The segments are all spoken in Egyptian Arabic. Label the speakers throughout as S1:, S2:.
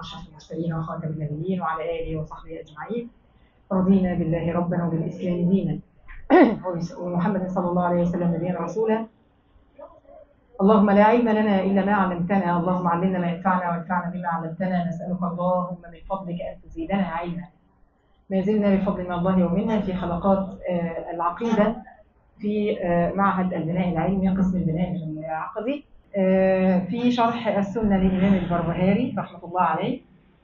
S1: أشرف المرسلين وخاتم النبيين وعلى آله وصحبه أجمعين رضينا بالله ربا وبالإسلام دينا ومحمد صلى الله عليه وسلم نبينا رسولا اللهم لا علم لنا إلا ما علمتنا اللهم علمنا ما ينفعنا وانفعنا بما علمتنا نسألك اللهم من فضلك أن تزيدنا علما ما زلنا بفضل من الله ومنا في حلقات آه، العقيدة في آه، معهد البناء العلمي قسم البناء العقدي آه، في شرح السنة للإمام البربهاري رحمة الله عليه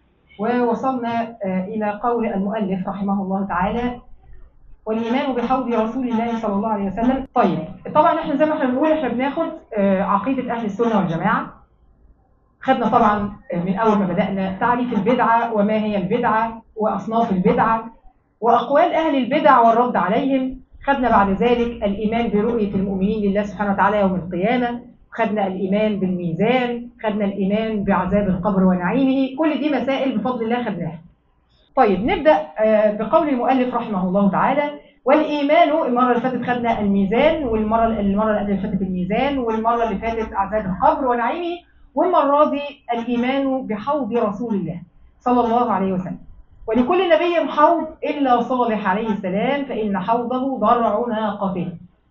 S1: ووصلنا إلى قول المؤلف رحمه الله تعالى والإيمان بحوض رسول الله صلى الله عليه وسلم طيب طبعا احنا زي ما احنا بنقول احنا بناخد عقيدة أهل السنة والجماعة خدنا طبعا من أول ما بدأنا تعريف البدعة وما هي البدعة وأصناف البدعة وأقوال أهل البدع والرد عليهم خدنا بعد ذلك الإيمان برؤية المؤمنين لله سبحانه وتعالى يوم القيامة خدنا الإيمان بالميزان خدنا الإيمان بعذاب القبر ونعيمه كل دي مسائل بفضل الله خدناها طيب نبدأ بقول المؤلف رحمه الله تعالى والإيمان المرة اللي فاتت خدنا الميزان والمرة المرة اللي فاتت الميزان والمرة اللي فاتت عذاب القبر ونعيمه والمرة دي الإيمان بحوض رسول الله صلى الله عليه وسلم ولكل نبي حوض إلا صالح عليه السلام فإن حوضه ضرع ناقته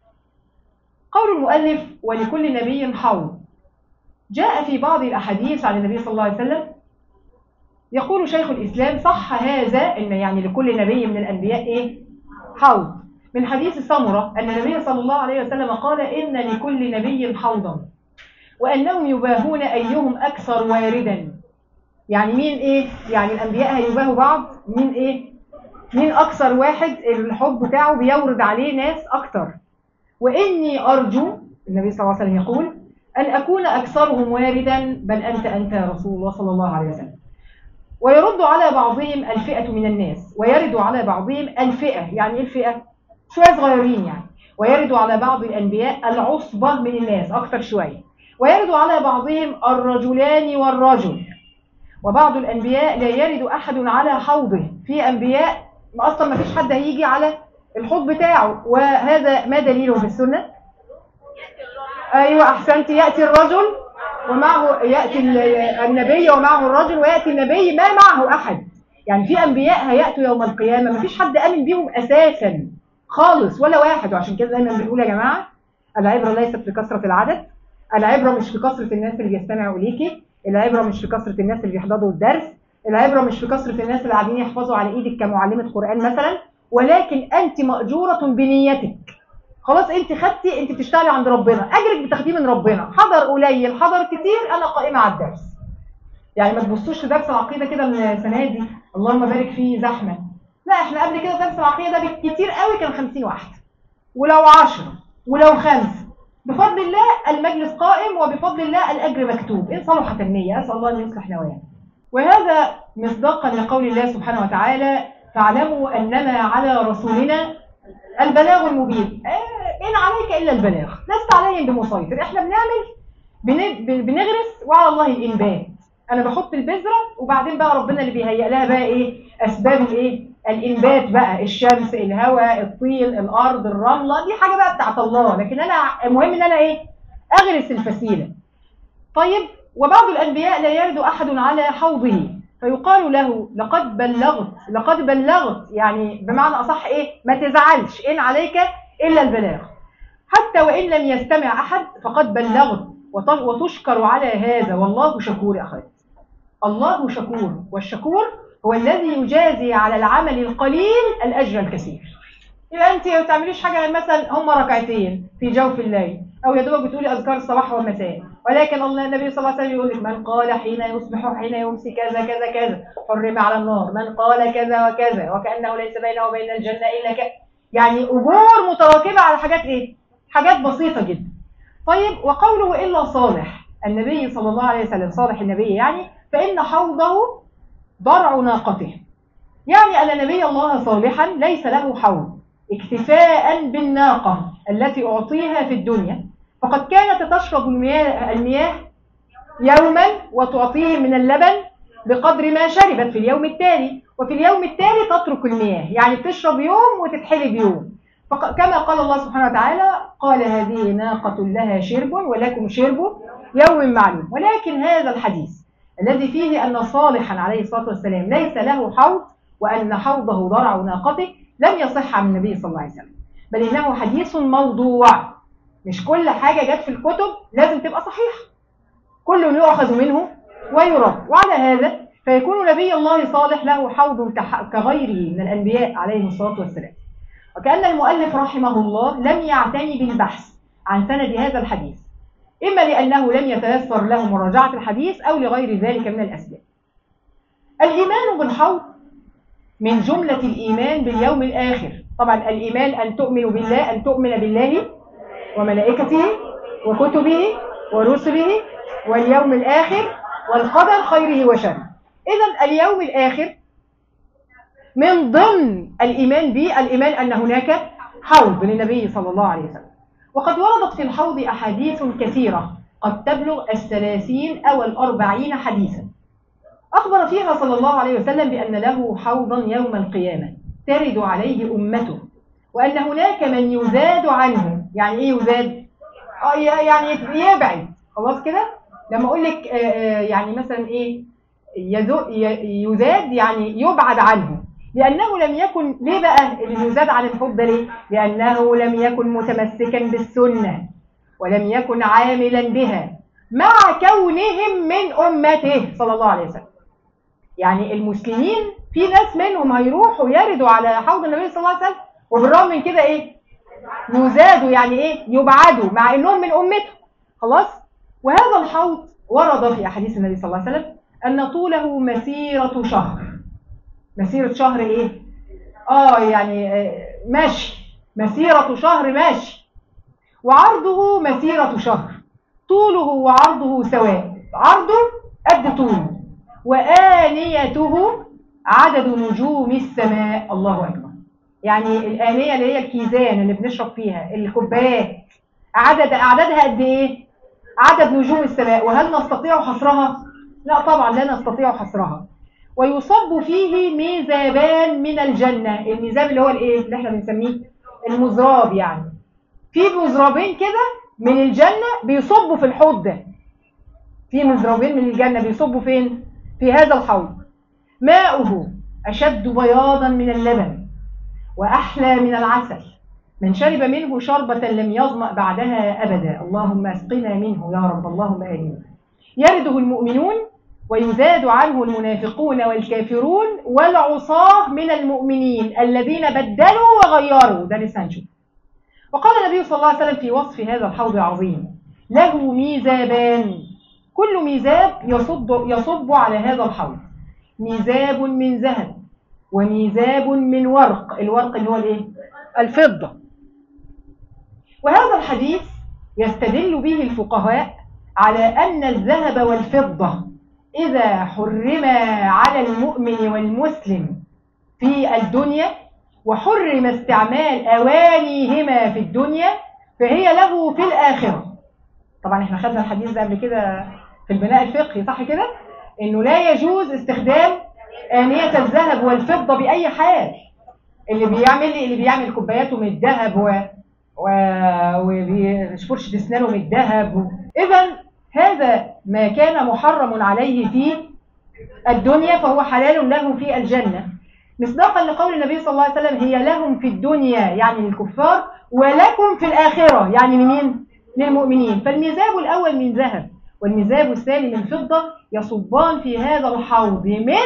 S1: قول المؤلف ولكل نبي حوض جاء في بعض الأحاديث عن النبي صلى الله عليه وسلم يقول شيخ الإسلام صح هذا إن يعني لكل نبي من الأنبياء إيه؟ حوض من حديث سمرة أن النبي صلى الله عليه وسلم قال إن لكل نبي حوضا وأنهم يباهون أيهم أكثر واردا يعني مين إيه؟ يعني الأنبياء هيباهوا بعض مين إيه؟ مين أكثر واحد الحب بتاعه بيورد عليه ناس أكثر وإني أرجو النبي صلى الله عليه وسلم يقول أن أكون أكثرهم واردا بل أنت أنت يا رسول الله صلى الله عليه وسلم ويرد على بعضهم الفئة من الناس ويرد على بعضهم الفئة يعني الفئة شوية صغيرين يعني ويرد على بعض الأنبياء العصبة من الناس أكثر شوية ويرد على بعضهم الرجلان والرجل وبعض الأنبياء لا يرد أحد على حوضه في أنبياء أصلا ما فيش حد هيجي على الحوض بتاعه وهذا ما دليله في السنة أيوة أحسنت يأتي الرجل ومعه يأتي النبي ومعه الرجل ويأتي النبي ما معه أحد يعني في أنبياء هيأتوا يوم القيامة ما فيش حد آمن بيهم أساسا خالص ولا واحد وعشان كده دايما بنقول يا جماعة العبرة ليست في كثرة العدد العبرة مش في كثرة الناس اللي بيستمعوا إليكي العبرة مش في كثرة الناس اللي بيحضروا الدرس العبرة مش في كثرة الناس اللي قاعدين يحفظوا على إيدك كمعلمة قرآن مثلا ولكن أنت مأجورة بنيتك خلاص انت خدتي انت بتشتغلي عند ربنا اجرك بتاخديه من ربنا حضر قليل حضر كتير انا قائمه على الدرس يعني ما تبصوش في درس العقيده كده السنه دي اللهم بارك فيه زحمه لا احنا قبل كده درس العقيده ده بالكتير قوي كان 50 واحد ولو 10 ولو خمسه بفضل الله المجلس قائم وبفضل الله الاجر مكتوب ان صلحت النيه اسال الله ان يصلح نوايانا وهذا مصداقا لقول الله سبحانه وتعالى فاعلموا انما على رسولنا البلاغ المبين إن عليك إلا البلاغ لست عليهم بمسيطر إحنا بنعمل بنغرس وعلى الله الإنبات أنا بحط البذرة وبعدين بقى ربنا اللي بيهيئ لها بقى إيه أسباب الإيه الإنبات بقى الشمس الهواء الطين الأرض الرملة دي حاجة بقى بتاعت الله لكن أنا المهم إن أنا إيه أغرس الفسيلة طيب وبعض الأنبياء لا يرد أحد على حوضه فيقال له لقد بلغت لقد بلغت يعني بمعنى أصح إيه ما تزعلش إن عليك إلا البلاغ حتى وإن لم يستمع أحد فقد بلغت وتشكر على هذا والله شكور أخوات الله شكور والشكور هو الذي يجازي على العمل القليل الأجر الكثير يبقى أنت ما بتعمليش حاجة مثلا هم ركعتين في جوف الليل أو يا دوبك بتقولي أذكار الصباح والمساء ولكن الله النبي صلى الله عليه وسلم يقول لك من قال حين يصبح وحين يمسي كذا كذا كذا حرم على النار من قال كذا وكذا وكأنه ليس بينه وبين الجنة إلا كذا يعني أجور متراكبة على حاجات إيه؟ حاجات بسيطة جدا طيب وقوله إلا صالح النبي صلى الله عليه وسلم صالح النبي يعني فإن حوضه ضرع ناقته يعني أن نبي الله صالحا ليس له حوض اكتفاء بالناقة التي أعطيها في الدنيا فقد كانت تشرب المياه, المياه يوما وتعطيه من اللبن بقدر ما شربت في اليوم التالي وفي اليوم التالي تترك المياه يعني بتشرب يوم وتتحلب يوم كما قال الله سبحانه وتعالى قال هذه ناقة لها شرب ولكم شرب يوم معلوم ولكن هذا الحديث الذي فيه أن صالحا عليه الصلاة والسلام ليس له حوض وأن حوضه ضرع ناقته لم يصح عن النبي صلى الله عليه وسلم بل إنه حديث موضوع مش كل حاجة جت في الكتب لازم تبقى صحيحة كل يؤخذ منه ويرد وعلى هذا فيكون نبي الله صالح له حوض كغيره من الأنبياء عليهم الصلاة والسلام وكأن المؤلف رحمه الله لم يعتني بالبحث عن سند هذا الحديث إما لأنه لم يتيسر له مراجعة الحديث أو لغير ذلك من الأسباب الإيمان بالحوض من جملة الإيمان باليوم الآخر طبعا الإيمان أن تؤمن بالله أن تؤمن بالله وملائكته وكتبه ورسله واليوم الآخر والقدر خيره وشره إذا اليوم الآخر من ضمن الإيمان به الإيمان أن هناك حوض للنبي صلى الله عليه وسلم وقد وردت في الحوض أحاديث كثيرة قد تبلغ الثلاثين أو الأربعين حديثا أخبر فيها صلى الله عليه وسلم بأن له حوضا يوم القيامة ترد عليه أمته وأن هناك من يزاد عنه يعني إيه يزاد؟ آه يعني يبعد خلاص كده لما أقول لك آه، آه، يعني مثلا إيه يزاد يعني يبعد عنه لأنه لم يكن ليه بقى اللي يزاد عن الحب ده ليه؟ لأنه لم يكن متمسكا بالسنة ولم يكن عاملا بها مع كونهم من أمته صلى الله عليه وسلم يعني المسلمين في ناس منهم هيروحوا يردوا على حوض النبي صلى الله عليه وسلم وبالرغم من كده ايه يزادوا يعني ايه يبعدوا مع انهم من امته خلاص وهذا الحوض ورد في احاديث النبي صلى الله عليه وسلم ان طوله مسيره شهر مسيره شهر ايه اه يعني آه، ماشي مسيره شهر ماشي وعرضه مسيره شهر طوله وعرضه سواء عرضه قد طوله وآنيته عدد نجوم السماء الله أكبر يعني الآنية اللي هي الكيزان اللي بنشرب فيها الكوبايات عدد أعدادها قد إيه؟ عدد نجوم السماء وهل نستطيع حصرها؟ لا طبعا لا نستطيع حصرها ويصب فيه ميزابان من الجنة الميزاب اللي هو الايه اللي احنا بنسميه المزراب يعني في مزرابين كده من الجنة بيصبوا في الحوض ده في مزرابين من الجنة بيصبوا فين في هذا الحوض ماؤه أشد بياضا من اللبن وأحلى من العسل من شرب منه شربة لم يظمأ بعدها أبدا اللهم اسقنا منه يا رب اللهم آمين يرده المؤمنون ويزاد عنه المنافقون والكافرون والعصاه من المؤمنين الذين بدلوا وغيروا ده لسان شوف وقال النبي صلى الله عليه وسلم في وصف هذا الحوض العظيم له ميزابان كل ميزاب يصب, يصب على هذا الحوض ميزاب من ذهب وميزاب من ورق الورق اللي هو الايه الفضة وهذا الحديث يستدل به الفقهاء على أن الذهب والفضة إذا حرم على المؤمن والمسلم في الدنيا وحرم استعمال أوانيهما في الدنيا فهي له في الآخرة طبعا احنا خدنا الحديث ده قبل كده في البناء الفقهي صح كده انه لا يجوز استخدام آنية الذهب والفضة بأي حال اللي بيعمل اللي بيعمل كوباياته من الذهب و و وفرشة اسنانه من الذهب و... اذا هذا ما كان محرم عليه في الدنيا فهو حلال له في الجنة مصداقا لقول النبي صلى الله عليه وسلم هي لهم في الدنيا يعني للكفار ولكم في الآخرة يعني لمين؟ للمؤمنين فالميزاب الأول من ذهب والمزاب الثاني من فضة يصبان في هذا الحوض من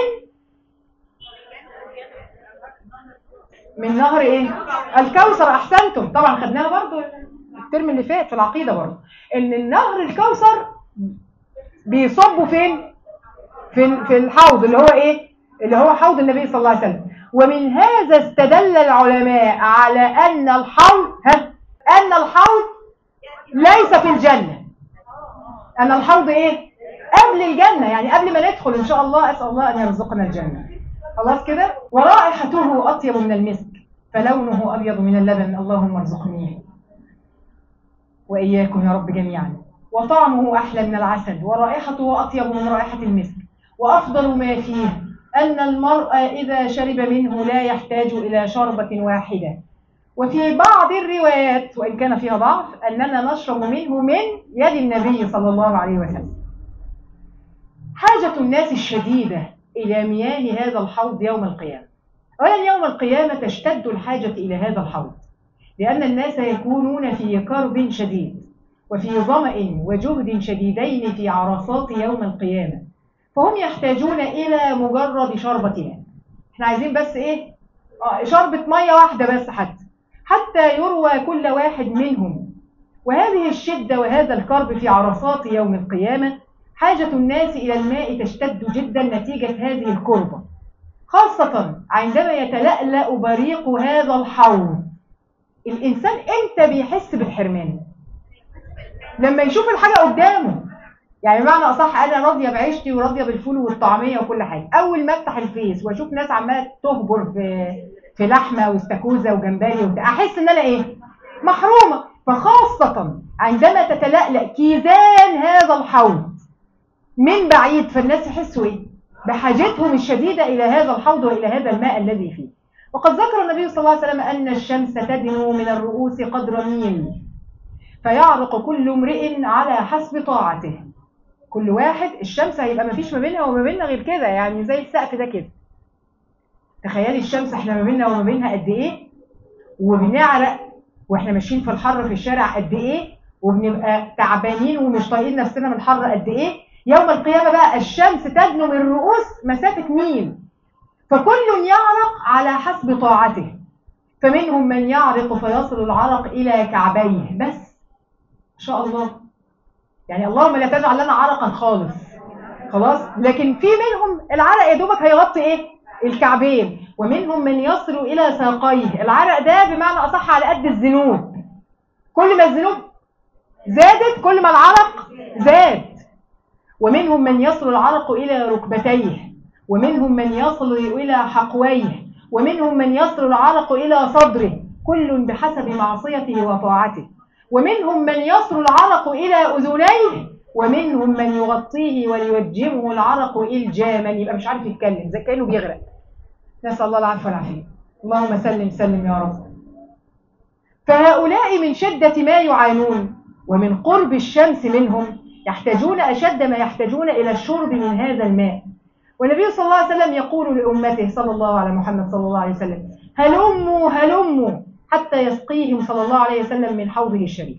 S1: من نهر ايه الكوثر احسنتم طبعا خدناها برضو الترم اللي فات في العقيدة برضو ان النهر الكوثر بيصبوا فين في في الحوض اللي هو ايه اللي هو حوض النبي صلى الله عليه وسلم ومن هذا استدل العلماء على ان الحوض ها ان الحوض ليس في الجنة أن الحوض إيه؟ قبل الجنة يعني قبل ما ندخل إن شاء الله أسأل الله أن يرزقنا الجنة خلاص كده ورائحته أطيب من المسك فلونه أبيض من اللبن اللهم ارزقني وإياكم يا رب جميعا وطعمه أحلى من العسل ورائحته أطيب من رائحة المسك وأفضل ما فيه أن المرء إذا شرب منه لا يحتاج إلى شربة واحدة وفي بعض الروايات وإن كان فيها ضعف أننا نشرب منه من يد النبي صلى الله عليه وسلم حاجة الناس الشديدة إلى مياه هذا الحوض يوم القيامة أولا يوم القيامة تشتد الحاجة إلى هذا الحوض لأن الناس يكونون في كرب شديد وفي ظمأ وجهد شديدين في عرصات يوم القيامة فهم يحتاجون إلى مجرد شربة ماء احنا عايزين بس ايه آه شربة مية واحدة بس حتى حتى يروى كل واحد منهم وهذه الشدة وهذا الكرب في عرصات يوم القيامة حاجة الناس إلى الماء تشتد جدا نتيجة هذه الكربة خاصة عندما يتلألأ بريق هذا الحوض الإنسان إمتى بيحس بالحرمان لما يشوف الحاجة قدامه يعني بمعنى أصح أنا راضية بعيشتي وراضية بالفول والطعمية وكل حاجة أول ما أفتح الفيس وأشوف ناس عمالة تهبر في في لحمة واستاكوزا وجمبري وبتاع أحس إن أنا إيه محرومة فخاصة عندما تتلألأ كيزان هذا الحوض من بعيد فالناس يحسوا إيه بحاجتهم الشديدة إلى هذا الحوض وإلى هذا الماء الذي فيه وقد ذكر النبي صلى الله عليه وسلم أن الشمس تدنو من الرؤوس قدر ميل فيعرق كل امرئ على حسب طاعته كل واحد الشمس هيبقى ما فيش ما بينها وما بيننا غير كده يعني زي السقف ده كده تخيلي الشمس احنا ما بيننا وما بينها قد ايه وبنعرق واحنا ماشيين في الحر في الشارع قد ايه وبنبقى تعبانين ومش طايقين نفسنا من الحر قد ايه يوم القيامة بقى الشمس تدنو من الرؤوس مسافة ميل فكل يعرق على حسب طاعته فمنهم من يعرق فيصل العرق إلى كعبيه بس إن شاء الله يعني اللهم لا تجعل لنا عرقا خالص خلاص لكن في منهم العرق يا دوبك هيغطي ايه الكعبين ومنهم من يصل الى ساقيه العرق ده بمعنى اصح على قد الذنوب كل ما الذنوب زادت كل ما العرق زاد ومنهم من يصل العرق الى ركبتيه ومنهم من يصل الى حقويه ومنهم من يصل العرق الى صدره كل بحسب معصيته وطاعته ومنهم من يصل العرق إلى أذنيه ومنهم من يغطيه وليوجمه العرق إلجاما يبقى مش عارف يتكلم زي كأنه بيغرق نسأل الله العفو والعافية اللهم سلم سلم يا رب فهؤلاء من شدة ما يعانون ومن قرب الشمس منهم يحتاجون أشد ما يحتاجون إلى الشرب من هذا الماء والنبي صلى الله عليه وسلم يقول لأمته صلى الله على محمد صلى الله عليه وسلم هلموا هلموا حتى يسقيهم صلى الله عليه وسلم من حوضه الشريف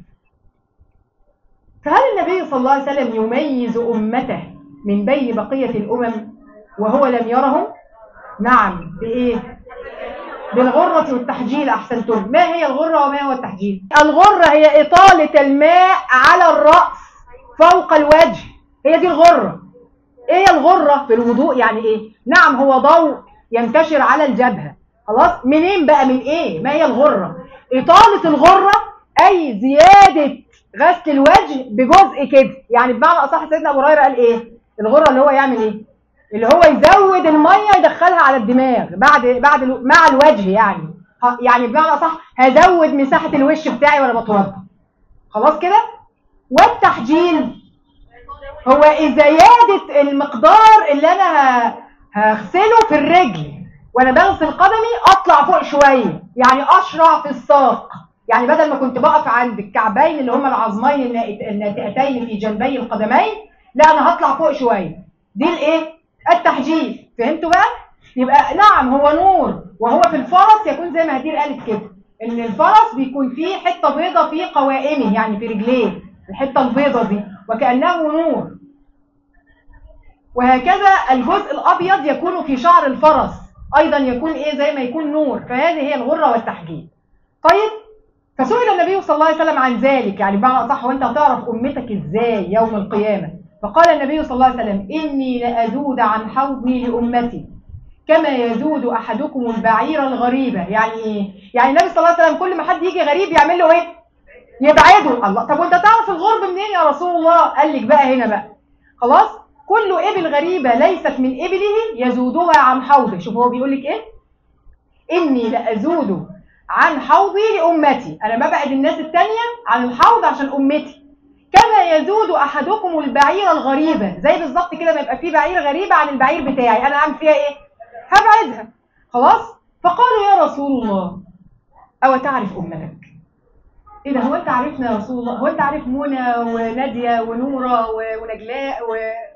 S1: فهل النبي صلى الله عليه وسلم يميز أمته من بين بقية الأمم وهو لم يرهم نعم بإيه بالغرة والتحجيل أحسنتم ما هي الغرة وما هو التحجيل الغرة هي إطالة الماء على الرأس فوق الوجه هي دي الغرة ايه الغرة في الوضوء يعني ايه نعم هو ضوء ينتشر على الجبهة خلاص منين بقى من ايه ما هي الغرة اطالة الغرة اي زيادة غسل الوجه بجزء كده يعني بمعنى اصح سيدنا ابو هريره قال ايه الغرة اللي هو يعمل ايه اللي هو يزود المية يدخلها على الدماغ بعد بعد مع الوجه يعني يعني بمعنى اصح هزود مساحة الوش بتاعي وانا بتوضى خلاص كده والتحجيل هو زيادة المقدار اللي انا هغسله في الرجل وانا بغسل قدمي اطلع فوق شوية يعني اشرع في الساق يعني بدل ما كنت بقف عند الكعبين اللي هما العظمين الناتئتين في جنبي القدمين لا انا هطلع فوق شوية دي الايه التحجيل فهمتوا بقى يبقى نعم هو نور وهو في الفرس يكون زي ما هدير قالت كده ان الفرس بيكون فيه حته بيضه في قوائمه يعني في رجليه الحته البيضه دي وكانه نور وهكذا الجزء الابيض يكون في شعر الفرس ايضا يكون ايه زي ما يكون نور فهذه هي الغره والتحجيل طيب فسئل النبي صلى الله عليه وسلم عن ذلك يعني بمعنى اصح وانت هتعرف امتك ازاي يوم القيامه فقال النبي صلى الله عليه وسلم اني لازود عن حوضي لامتي كما يزود احدكم البعير الغريبه يعني ايه يعني النبي صلى الله عليه وسلم كل ما حد يجي غريب يعمل له ايه يبعده الله طب وانت تعرف الغرب منين يا رسول الله قال لك بقى هنا بقى خلاص كل ابل غريبه ليست من ابله يزودها عن حوضه شوف هو بيقول لك ايه اني لازود عن حوضي لامتي انا ببعد الناس التانية عن الحوض عشان امتي كما يزود احدكم البعير الغريبه زي بالظبط كده ما يبقى في بعير غريبه عن البعير بتاعي انا اعمل فيها ايه هبعدها خلاص فقالوا يا رسول الله او تعرف امتك ايه ده هو انت عارفنا يا رسول الله هو انت عارف منى وناديه ونوره ونجلاء و...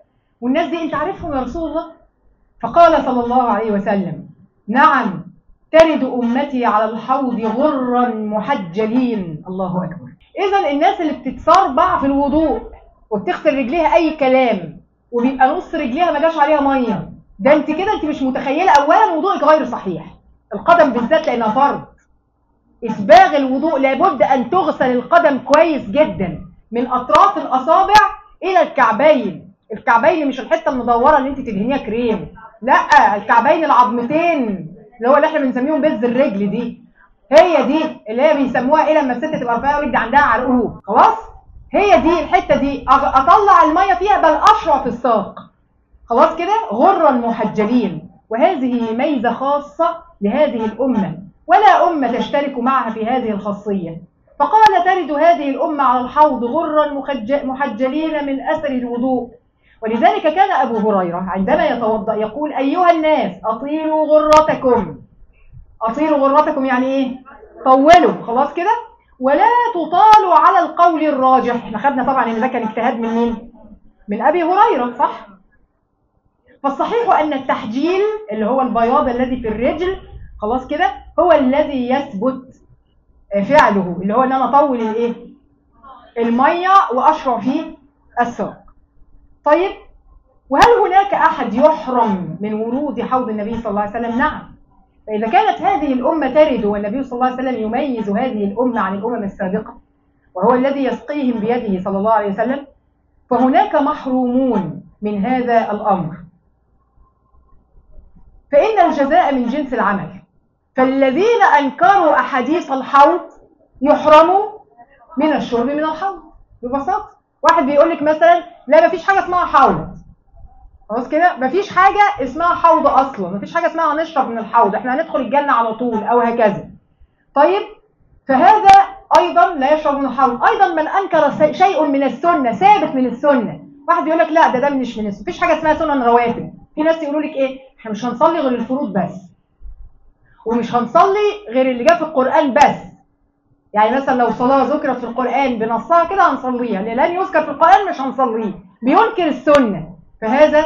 S1: والناس دي انت عارفهم يا رسول الله فقال صلى الله عليه وسلم نعم ترد أمتي على الحوض غرا محجلين الله أكبر إذا الناس اللي بتتصربع في الوضوء وبتغسل رجليها أي كلام وبيبقى نص رجليها ما جاش عليها مية ده انت كده انت مش متخيلة أولا وضوءك غير صحيح القدم بالذات لأنها فرض إسباغ الوضوء لابد أن تغسل القدم كويس جدا من أطراف الأصابع إلى الكعبين الكعبين مش الحتة المدورة اللي انت تدهنيها كريم لا الكعبين العظمتين اللي هو اللي احنا بنسميهم بز الرجل دي هي دي اللي هي بيسموها ايه لما الست تبقى رفيعه ويدي عندها عرقوب خلاص هي دي الحته دي اطلع الميه فيها بل اشرع في الساق خلاص كده غرا محجلين وهذه ميزه خاصه لهذه الامه ولا امه تشترك معها في هذه الخاصيه فقال ترد هذه الامه على الحوض غرا محجلين من اثر الوضوء ولذلك كان أبو هريرة عندما يتوضأ يقول أيها الناس أطيلوا غرتكم أطيلوا غرتكم يعني إيه؟ طولوا خلاص كده ولا تطالوا على القول الراجح احنا خدنا طبعا ان ده كان اجتهاد من مين من ابي هريره صح فالصحيح ان التحجيل اللي هو البياض الذي في الرجل خلاص كده هو الذي يثبت فعله اللي هو ان انا اطول الايه الميه واشرع فيه الساق طيب وهل هناك أحد يحرم من ورود حوض النبي صلى الله عليه وسلم نعم فإذا كانت هذه الأمة ترد والنبي صلى الله عليه وسلم يميز هذه الأمة عن الأمم السابقة وهو الذي يسقيهم بيده صلى الله عليه وسلم فهناك محرومون من هذا الأمر فإن الجزاء من جنس العمل فالذين أنكروا أحاديث الحوض يحرموا من الشرب من الحوض ببساطة واحد بيقول لك مثلا لا مفيش حاجة اسمها حوض خلاص كده مفيش حاجة اسمها حوض أصلا مفيش حاجة اسمها هنشرب من الحوض احنا هندخل الجنة على طول أو هكذا طيب فهذا أيضا لا يشرب من الحوض أيضا من أنكر شيء من السنة ثابت من السنة واحد بيقول لك لا ده ده مش من السنة مفيش حاجة اسمها سنن رواتب في ناس يقولوا لك ايه احنا مش هنصلي غير الفروض بس ومش هنصلي غير اللي جاء في القرآن بس يعني مثلا لو صلاة ذكرت في القرآن بنصها كده هنصليها اللي لن يذكر في القرآن مش هنصليه بينكر السنة فهذا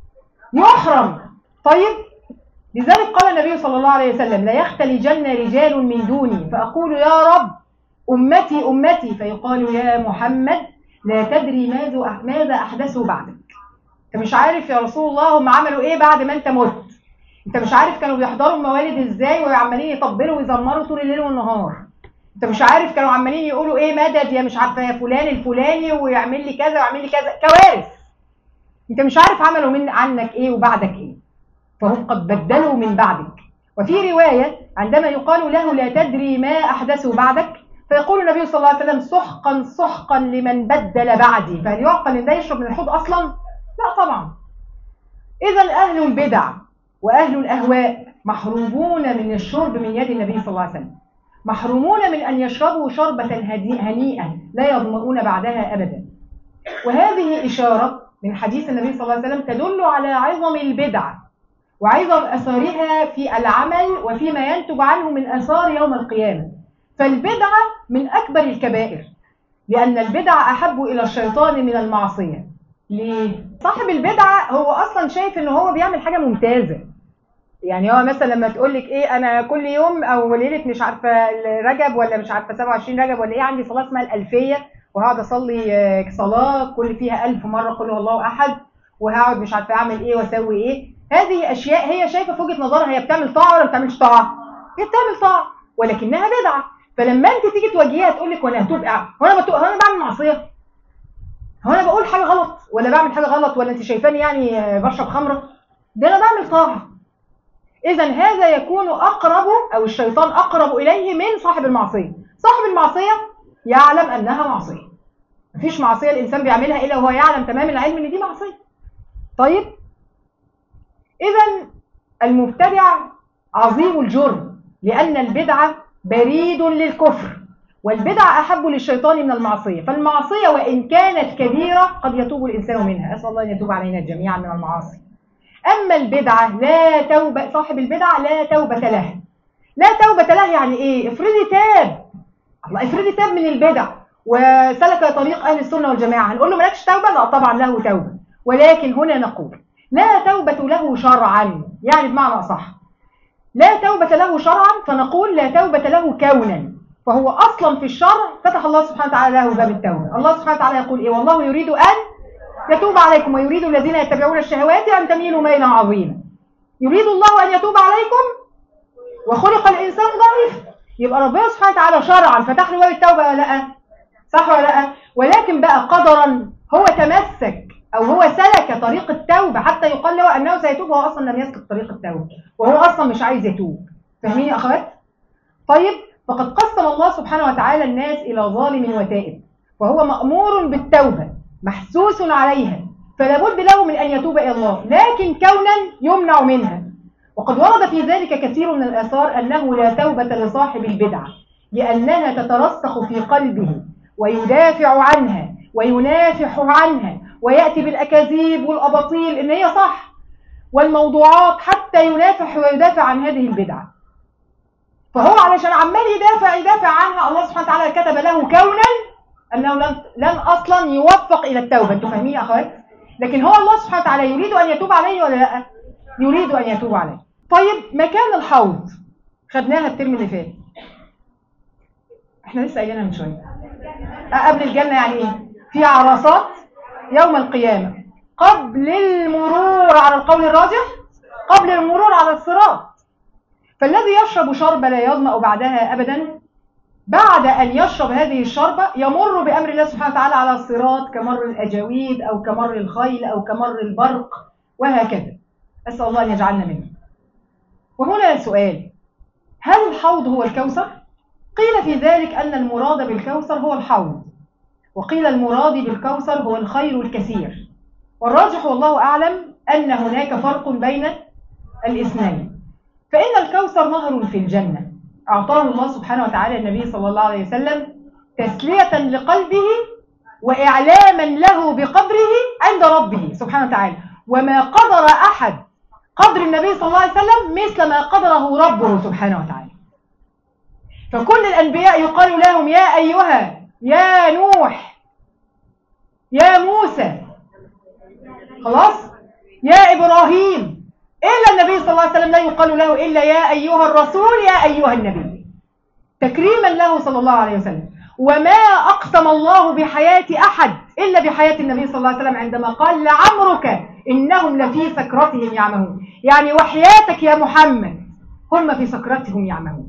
S1: يحرم طيب لذلك قال النبي صلى الله عليه وسلم لا يختلجن رجال من دوني فأقول يا رب أمتي أمتي فيقال يا محمد لا تدري ماذا ماذا أحدثوا بعدك أنت مش عارف يا رسول الله هم عملوا إيه بعد ما أنت مت أنت مش عارف كانوا بيحضروا الموالد إزاي وعمالين يطبلوا ويزمروا طول الليل والنهار انت مش عارف كانوا عمالين يقولوا ايه مدد يا مش عارفه يا فلان الفلاني ويعمل لي كذا ويعمل لي كذا كوارث انت مش عارف عملوا من عنك ايه وبعدك ايه فهم قد بدلوا من بعدك وفي رواية عندما يقال له لا تدري ما أحدثوا بعدك فيقول النبي صلى الله عليه وسلم سحقا سحقا لمن بدل بعدي فهل يعقل ان ده يشرب من الحوض اصلا لا طبعا اذا اهل البدع واهل الاهواء محرومون من الشرب من يد النبي صلى الله عليه وسلم محرومون من أن يشربوا شربة هنيئة لا يظمؤون بعدها أبدا وهذه إشارة من حديث النبي صلى الله عليه وسلم تدل على عظم البدع وعظم أثارها في العمل وفيما ينتج عنه من أثار يوم القيامة فالبدعة من أكبر الكبائر لأن البدعة أحب إلى الشيطان من المعصية ليه؟ صاحب البدعة هو أصلا شايف إن هو بيعمل حاجة ممتازة يعني هو مثلا لما تقول لك ايه انا كل يوم او ليله مش عارفه رجب ولا مش عارفه 27 رجب ولا ايه عندي صلاه اسمها الالفيه وهقعد اصلي صلاه كل فيها ألف مره قل هو الله احد وهقعد مش عارفه اعمل ايه واسوي ايه هذه اشياء هي شايفه في وجهه نظرها هي بتعمل طاعه ولا ما بتعملش طاعه هي بتعمل طاعه ولكنها بدعه فلما انت تيجي تواجهيها تقول لك وانا هتوب هو انا بتوب هو انا بعمل معصيه هو انا بقول حاجه غلط ولا بعمل حاجه غلط ولا انت شايفاني يعني بشرب خمره ده انا بعمل طاعه إذا هذا يكون أقرب أو الشيطان أقرب إليه من صاحب المعصية صاحب المعصية يعلم أنها معصية مفيش معصية الإنسان بيعملها إلا وهو يعلم تمام العلم أن دي معصية طيب إذا المبتدع عظيم الجرم لأن البدعة بريد للكفر والبدع أحب للشيطان من المعصية فالمعصية وإن كانت كبيرة قد يتوب الإنسان منها أسأل الله أن يتوب علينا جميعا من المعاصي أما البدعة لا توبة صاحب البدعة لا توبة له لا توبة له يعني إيه افرضي تاب الله افرضي تاب من البدع وسلك طريق أهل السنة والجماعة هنقول له مالكش توبة لا طبعا له توبة ولكن هنا نقول لا توبة له شرعا يعني بمعنى أصح لا توبة له شرعا فنقول لا توبة له كونا فهو أصلا في الشرع فتح الله سبحانه وتعالى له باب التوبة الله سبحانه وتعالى يقول إيه والله يريد أن يتوب عليكم ويريد الذين يتبعون الشهوات أن تميلوا ميلا عظيما يريد الله أن يتوب عليكم وخلق الإنسان ضعيف يبقى ربنا سبحانه وتعالى شرعا فتح له باب التوبة ولا لا صح ولا لا ولكن بقى قدرا هو تمسك أو هو سلك طريق التوبة حتى يقال له أنه سيتوب وهو أصلا لم يسلك طريق التوبة وهو أصلا مش عايز يتوب فاهمين يا أخوات؟ طيب فقد قسم الله سبحانه وتعالى الناس إلى ظالم وتائب وهو مأمور بالتوبة محسوس عليها فلا بد له من أن يتوب إلى الله لكن كونا يمنع منها وقد ورد في ذلك كثير من الآثار أنه لا توبة لصاحب البدعة لأنها تترسخ في قلبه ويدافع عنها وينافح عنها ويأتي بالأكاذيب والأباطيل إن هي صح والموضوعات حتى ينافح ويدافع عن هذه البدعة فهو علشان عمال يدافع يدافع عنها الله سبحانه وتعالى كتب له كونا أنه لن, لن أصلا يوفق إلى التوبة أنتم فاهمين يا أخوات لكن هو الله سبحانه وتعالى يريد أن يتوب عليه ولا لا يريد أن يتوب عليه طيب مكان الحوض خدناها الترم اللي فات احنا لسه قايلينها من شويه قبل الجنه يعني ايه في عرصات يوم القيامه قبل المرور على القول الراجح قبل المرور على الصراط فالذي يشرب شرب لا يظمأ بعدها أبدا بعد أن يشرب هذه الشربة يمر بأمر الله سبحانه وتعالى على الصراط كمر الأجاويد أو كمر الخيل أو كمر البرق وهكذا أسأل الله أن يجعلنا منه وهنا سؤال هل الحوض هو الكوثر؟ قيل في ذلك أن المراد بالكوثر هو الحوض وقيل المراد بالكوثر هو الخير الكثير والراجح والله أعلم أن هناك فرق بين الاثنين فإن الكوثر نهر في الجنة أعطاه الله سبحانه وتعالى النبي صلى الله عليه وسلم تسلية لقلبه وإعلاما له بقدره عند ربه سبحانه وتعالى وما قدر أحد قدر النبي صلى الله عليه وسلم مثل ما قدره ربه سبحانه وتعالى فكل الأنبياء يقال لهم يا أيها يا نوح يا موسى خلاص يا إبراهيم إلا النبي صلى الله عليه وسلم لا يقال له إلا يا أيها الرسول يا أيها النبي تكريما له صلى الله عليه وسلم وما أقسم الله بحياة أحد إلا بحياة النبي صلى الله عليه وسلم عندما قال لعمرك إنهم لفي سكرتهم يعمهون يعني وحياتك يا محمد هم في سكرتهم يعمهون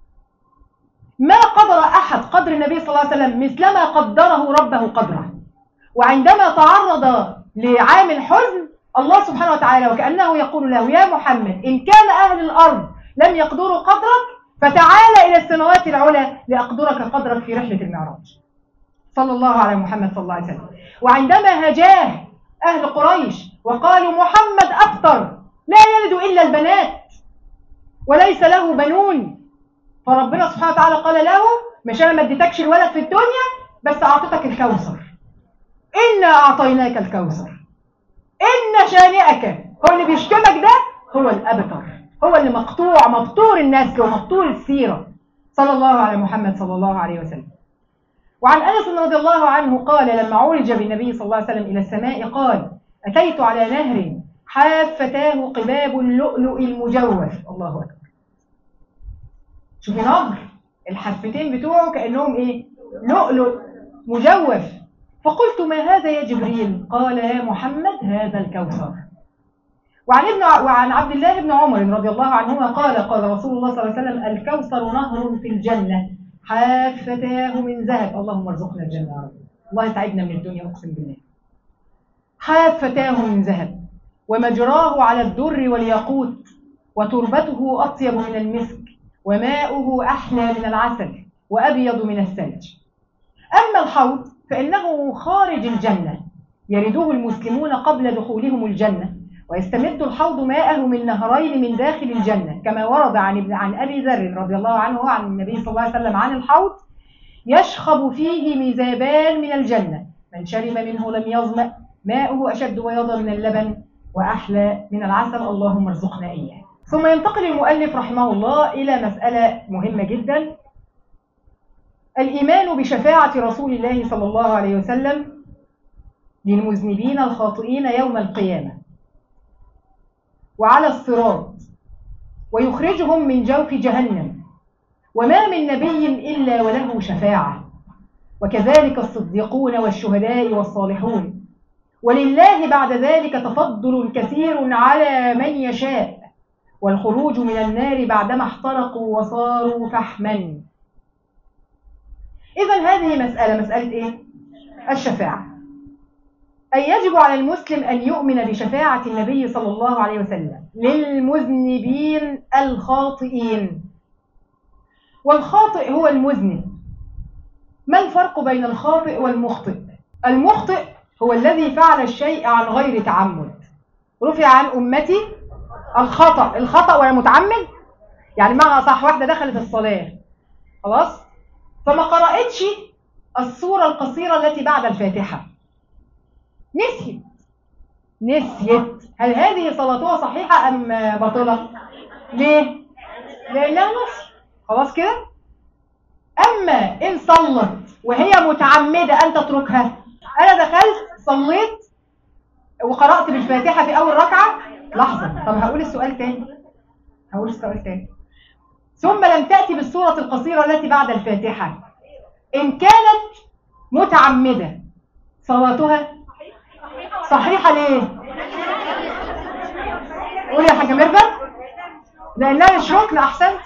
S1: ما قدر أحد قدر النبي صلى الله عليه وسلم مثلما قدره ربه قدره وعندما تعرض لعام الحزن الله سبحانه وتعالى وكأنه يقول له يا محمد إن كان أهل الأرض لم يقدروا قدرك فتعال إلى السماوات العلى لأقدرك قدرك في رحلة المعراج صلى الله على محمد صلى الله عليه وسلم وعندما هجاه أهل قريش وقالوا محمد أفطر لا يلد إلا البنات وليس له بنون فربنا سبحانه وتعالى قال له مش أنا ما اديتكش الولد في الدنيا بس أعطيتك الكوثر إنا أعطيناك الكوثر إن شانئك هو اللي بيشتمك ده هو الأبتر هو اللي مقطوع مقطور النسل ومقطور السيرة صلى الله على محمد صلى الله عليه وسلم وعن أنس رضي الله عنه قال لما عرج بالنبي صلى الله عليه وسلم إلى السماء قال أتيت على نهر حافتاه قباب اللؤلؤ المجوف الله أكبر شوفي نهر الحفتين بتوعه كأنهم إيه لؤلؤ مجوف فقلت ما هذا يا جبريل قال يا محمد هذا الكوثر وعن ابن وعن عبد الله بن عمر رضي الله عنهما قال قال رسول الله صلى الله عليه وسلم الكوثر نهر في الجنة حافتاه من ذهب اللهم ارزقنا الجنة يا رب الله يسعدنا من الدنيا اقسم بالله حافتاه من ذهب ومجراه على الدر والياقوت وتربته أطيب من المسك وماؤه أحلى من العسل وأبيض من الثلج أما الحوض فإنه خارج الجنة يرده المسلمون قبل دخولهم الجنة ويستمد الحوض ماءه من نهرين من داخل الجنة كما ورد عن ابن عن أبي ذر رضي الله عنه وعن النبي صلى الله عليه وسلم عن الحوض يشخب فيه ميزابان من الجنة من شرب منه لم يظمأ ماؤه أشد بياضا من اللبن وأحلى من العسل اللهم ارزقنا إياه ثم ينتقل المؤلف رحمه الله إلى مسألة مهمة جدا الإيمان بشفاعة رسول الله صلى الله عليه وسلم للمذنبين الخاطئين يوم القيامة وعلى الصراط ويخرجهم من جوف جهنم وما من نبي إلا وله شفاعة وكذلك الصديقون والشهداء والصالحون ولله بعد ذلك تفضل كثير على من يشاء والخروج من النار بعدما احترقوا وصاروا فحما إذا هذه مسألة مسألة إيه؟ الشفاعة أي يجب على المسلم أن يؤمن بشفاعة النبي صلى الله عليه وسلم للمذنبين الخاطئين والخاطئ هو المذنب ما الفرق بين الخاطئ والمخطئ المخطئ هو الذي فعل الشيء عن غير تعمد رفع عن أمتي الخطأ الخطأ ولا متعمد يعني معنى صح واحدة دخلت الصلاة خلاص فما قرأتش السورة القصيرة التي بعد الفاتحة نسيت نسيت هل هذه صلاتها صحيحة أم باطلة ليه لأنها نص خلاص كده أما إن صلت وهي متعمدة أن تتركها أنا دخلت صليت وقرأت بالفاتحة في أول ركعة لحظة طب هقول السؤال تاني هقول السؤال تاني ثم لم تأتي بالسورة القصيرة التي بعد الفاتحة إن كانت متعمدة صلاتها صحيحة ليه؟ قولي يا حاجة ميرفت لأنها مش ركن أحسنت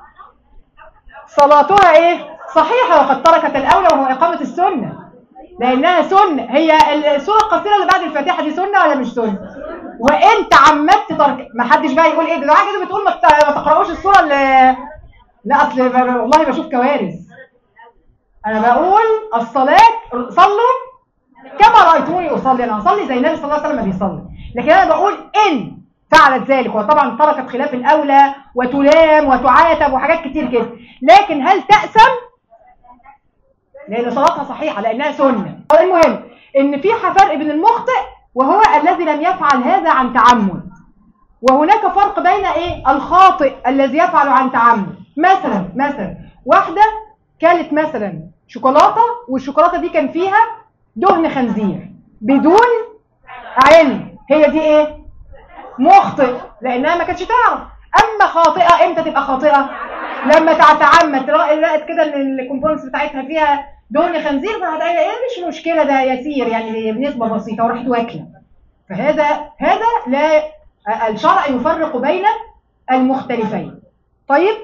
S1: صلاتها إيه؟ صحيحة وقد تركت الأولى وهو إقامة السنة لأنها سنة هي السورة القصيرة اللي بعد الفاتحة دي سنة ولا مش سنة؟ وانت عمدت ترك ما حدش بقى يقول ايه ده كده بتقول ما تقراوش السوره اللي لا اصل والله بشوف كوارث انا بقول الصلاه صلوا كما رايتوني اصلي انا اصلي زي النبي صلى الله عليه وسلم بيصلي لكن انا بقول ان فعلت ذلك وطبعا تركت خلاف الاولى وتلام وتعاتب وحاجات كتير كده لكن هل تأسم لان صلاتها صحيحه لانها سنه المهم ان في فرق بين المخطئ وهو الذي لم يفعل هذا عن تعمد وهناك فرق بين ايه الخاطئ الذي يفعل عن تعمد مثلا مثلا واحده كانت مثلا شوكولاته والشوكولاته دي كان فيها دهن خنزير بدون علم هي دي ايه مخطئ لانها ما كانتش تعرف اما خاطئه امتى تبقى خاطئه لما تتعمد لقت كده ان الكومبوننتس بتاعتها فيها دهن خنزير فهتقول ايه مش مشكله ده يسير يعني بنسبه بسيطه وراحت واكله فهذا هذا لا الشرع يفرق بين المختلفين طيب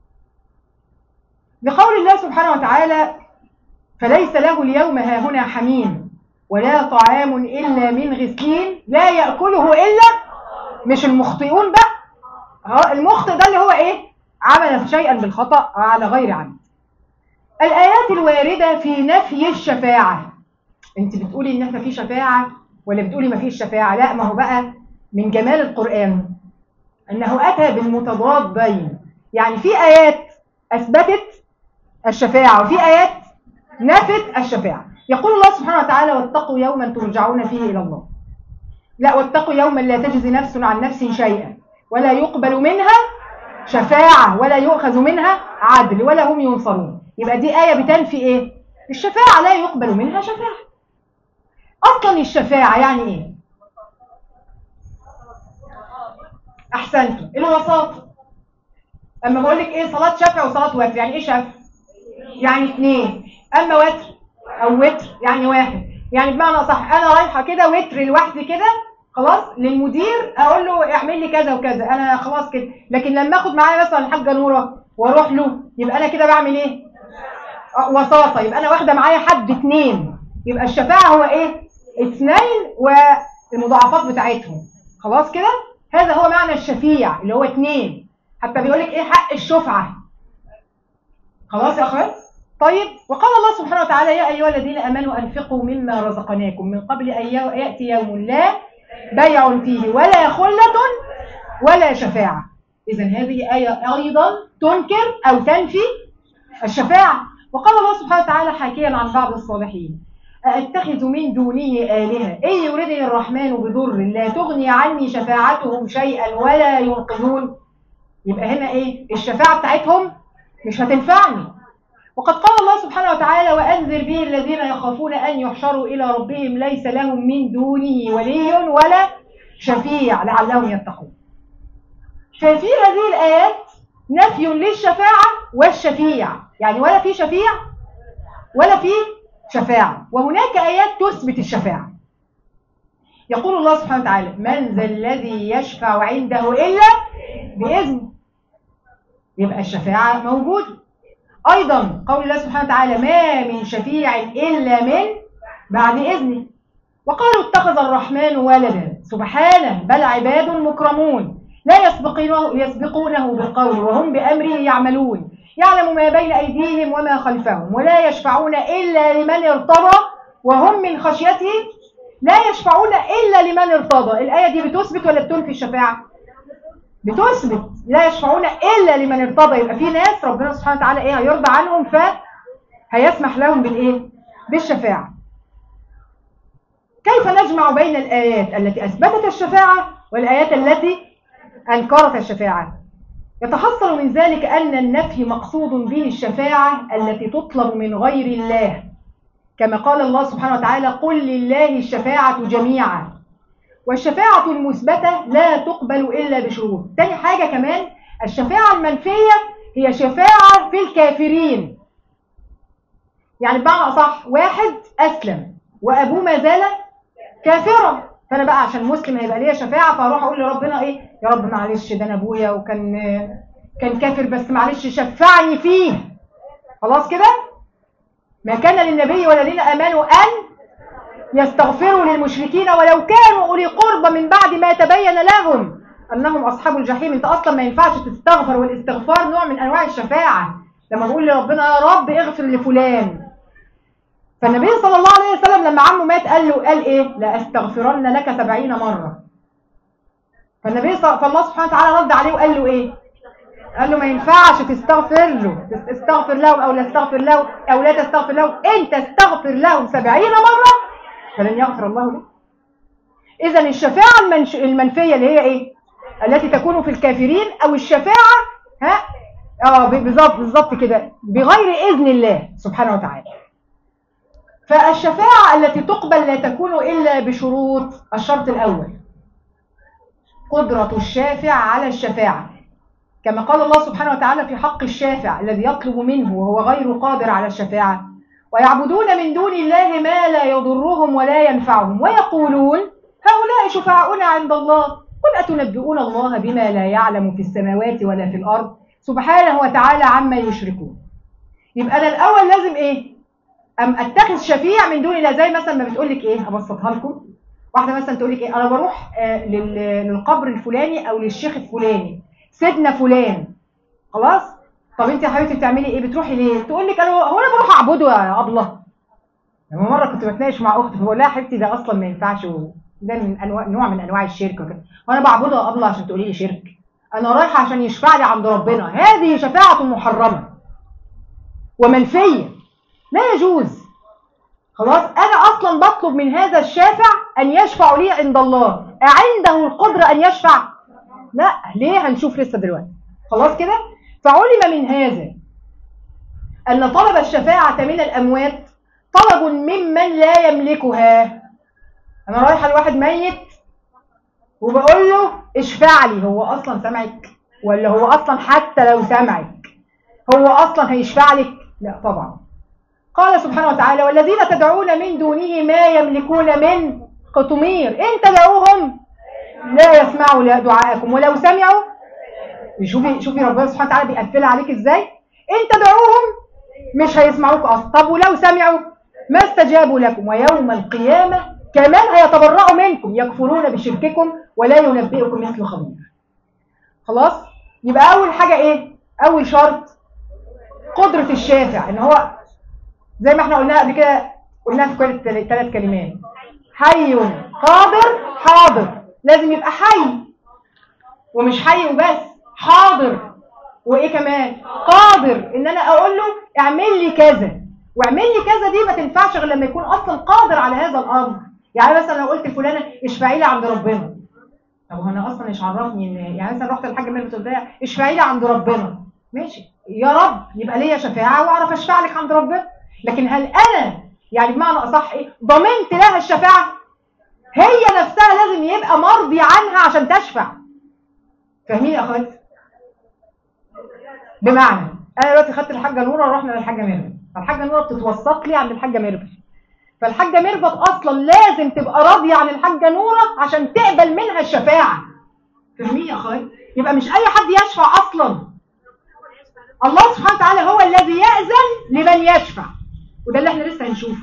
S1: لقول الله سبحانه وتعالى فليس له اليوم هاهنا حميم ولا طعام إلا من غسلين لا يأكله إلا مش المخطئون بقى المخطئ ده اللي هو إيه عمل شيئا بالخطأ على غير عمد الآيات الواردة في نفي الشفاعة انت بتقولي ان في شفاعة ولا بتقولي ما فيش شفاعة لا ما هو بقى من جمال القرآن أنه أتى بالمتضادين يعني في آيات أثبتت الشفاعة وفي آيات نفت الشفاعة يقول الله سبحانه وتعالى واتقوا يوما ترجعون فيه إلى الله لا واتقوا يوما لا تجزي نفس عن نفس شيئا ولا يقبل منها شفاعة ولا يؤخذ منها عدل ولا هم ينصرون يبقى دي آية بتنفي إيه؟ الشفاعة لا يقبل منها شفاعة أصلا الشفاعة يعني إيه؟ أحسنتم الوساطة أما بقول لك إيه صلاة شفع وصلاة وتر يعني إيه شفع؟ يعني اثنين أما وتر أو وتر يعني واحد يعني بمعنى صح أنا رايحة كده وتر لوحدي كده خلاص للمدير اقول له اعمل لي كذا وكذا انا خلاص كده لكن لما اخد معايا مثلا الحاجه نوره واروح له يبقى انا كده بعمل ايه وساطه يبقى انا واخده معايا حد اثنين يبقى الشفاعه هو ايه اثنين والمضاعفات بتاعتهم خلاص كده هذا هو معنى الشفيع اللي هو اثنين حتى بيقول لك ايه حق الشفعه خلاص يا اخوات طيب وقال الله سبحانه وتعالى يا ايها الذين امنوا انفقوا مما رزقناكم من قبل ان ياتي يوم لا بيع فيه ولا خله ولا شفاعه اذا هذه ايه ايضا تنكر او تنفي الشفاعه وقال الله سبحانه وتعالى حاكيا عن بعض الصالحين أأتخذ من دونه آلهة إن يردني الرحمن بضر لا تغني عني شفاعتهم شيئا ولا ينقذون يبقى هنا إيه الشفاعة بتاعتهم مش هتنفعني وقد قال الله سبحانه وتعالى وأنذر به الذين يخافون أن يحشروا إلى ربهم ليس لهم من دونه ولي ولا شفيع لعلهم يتقون ففي هذه الآيات نفي للشفاعة والشفيع يعني ولا في شفيع ولا في شفاعة وهناك آيات تثبت الشفاعة يقول الله سبحانه وتعالى من ذا الذي يشفع عنده إلا بإذن يبقى الشفاعة موجودة أيضا قول الله سبحانه وتعالى ما من شفيع إلا من بعد إذنه وقالوا اتخذ الرحمن ولدا سبحانه بل عباد مكرمون لا يسبقونه, يسبقونه بالقول وهم بأمره يعملون يعلم ما بين أيديهم وما خلفهم ولا يشفعون إلا لمن ارتضى وهم من خشيته لا يشفعون إلا لمن ارتضى الآية دي بتثبت ولا بتنفي الشفاعة بتثبت لا يشفعون إلا لمن ارتضى يبقى في ناس ربنا سبحانه وتعالى إيه هيرضى عنهم فهيسمح لهم بالإيه بالشفاعة كيف نجمع بين الآيات التي أثبتت الشفاعة والآيات التي أنكرت الشفاعة يتحصل من ذلك أن النفي مقصود به الشفاعة التي تطلب من غير الله كما قال الله سبحانه وتعالى قل لله الشفاعة جميعا والشفاعة المثبتة لا تقبل إلا بشروط تاني حاجة كمان الشفاعة المنفية هي شفاعة في الكافرين يعني بمعنى أصح واحد أسلم وأبوه ما زال كافرا فأنا بقى عشان مسلم هيبقى ليا شفاعة فأروح أقول لربنا إيه يا رب معلش ده أنا أبويا وكان كان كافر بس معلش شفعني فيه خلاص كده ما كان للنبي والذين آمنوا أن يستغفروا للمشركين ولو كانوا أولي قربى من بعد ما تبين لهم أنهم أصحاب الجحيم أنت أصلا ما ينفعش تستغفر والاستغفار نوع من أنواع الشفاعة لما بقول لربنا يا رب اغفر لفلان فالنبي صلى الله عليه وسلم لما عمه مات قال له قال إيه لأستغفرن لك سبعين مرة فالنبي صلى الله سبحانه وتعالى رد عليه وقال له إيه قال له ما ينفعش تستغفر له تستغفر له أو لا تستغفر له أو لا تستغفر له أنت استغفر له سبعين مرة فلن يغفر الله له إذا الشفاعة المنش... المنفية اللي هي إيه التي تكون في الكافرين أو الشفاعة ها اه بالظبط بالظبط كده بغير إذن الله سبحانه وتعالى فالشفاعة التي تقبل لا تكون إلا بشروط الشرط الأول قدرة الشافع على الشفاعة كما قال الله سبحانه وتعالى في حق الشافع الذي يطلب منه وهو غير قادر على الشفاعة ويعبدون من دون الله ما لا يضرهم ولا ينفعهم ويقولون هؤلاء شفعاؤنا عند الله قل أتنبئون الله بما لا يعلم في السماوات ولا في الأرض سبحانه وتعالى عما يشركون يبقى أنا الأول لازم إيه أم أتخذ شفيع من دون الله زي مثلا ما بتقول لك إيه هبسطها لكم واحدة مثلا تقول لك إيه أنا بروح آه للقبر الفلاني أو للشيخ الفلاني سيدنا فلان خلاص طب انت يا حبيبتي بتعملي ايه بتروحي ليه تقول لك انا هو انا بروح اعبده يا ابله لما مره كنت بتناقش مع اختي فبقول لها يا حبيبتي ده اصلا ما ينفعش ده من انواع نوع من انواع الشرك وكده وانا بعبده يا ابله عشان تقولي لي شرك انا رايحه عشان يشفع لي عند ربنا هذه شفاعه محرمه ومنفيه لا يجوز خلاص انا اصلا بطلب من هذا الشافع ان يشفع لي عند الله اعنده القدره ان يشفع لا ليه هنشوف لسه دلوقتي خلاص كده فعلم من هذا أن طلب الشفاعة من الأموات طلب ممن لا يملكها أنا رايحة لواحد ميت وبقول له اشفع لي هو أصلا سمعك ولا هو أصلا حتى لو سمعك هو أصلا هيشفع لك لا طبعا قال سبحانه وتعالى والذين تدعون من دونه ما يملكون من قطمير إن تدعوهم لا يسمعوا دعاءكم ولو سمعوا شوفي شوفي ربنا سبحانه وتعالى بيقفلها عليك ازاي ان تدعوهم مش هيسمعوك اصلا طب ولو سمعوا ما استجابوا لكم ويوم القيامه كمان هيتبرأوا منكم يكفرون بشرككم ولا ينبئكم مثل خبير خلاص يبقى اول حاجه ايه اول شرط قدره الشافع ان هو زي ما احنا قلنا قبل كده قلناها في كل ثلاث كلمات حي قادر حاضر لازم يبقى حي ومش حي وبس حاضر وايه كمان قادر ان انا اقول له اعمل لي كذا واعمل لي كذا دي ما تنفعش غير لما يكون اصلا قادر على هذا الامر يعني مثلا لو قلت لفلانه اشفعي لي عند ربنا طب انا اصلا مش عرفني ان يعني مثلا رحت الحاجه من بتقول اشفعي لي عند ربنا ماشي يا رب يبقى ليا شفاعه واعرف اشفع لك عند ربنا لكن هل انا يعني بمعنى اصح ايه ضمنت لها الشفاعه هي نفسها لازم يبقى مرضي عنها عشان تشفع فاهمين يا اخواتي بمعنى انا دلوقتي خدت الحاجه نوره ورحنا للحاجه ميرفت فالحاجه نوره بتتوسط لي عند الحاجه ميرفت فالحاجه ميرفت اصلا لازم تبقى راضيه عن الحاجه نوره عشان تقبل منها الشفاعه فاهمين يا اخواتي يبقى مش اي حد يشفع اصلا الله سبحانه وتعالى هو الذي يأذن لمن يشفع وده اللي احنا لسه هنشوفه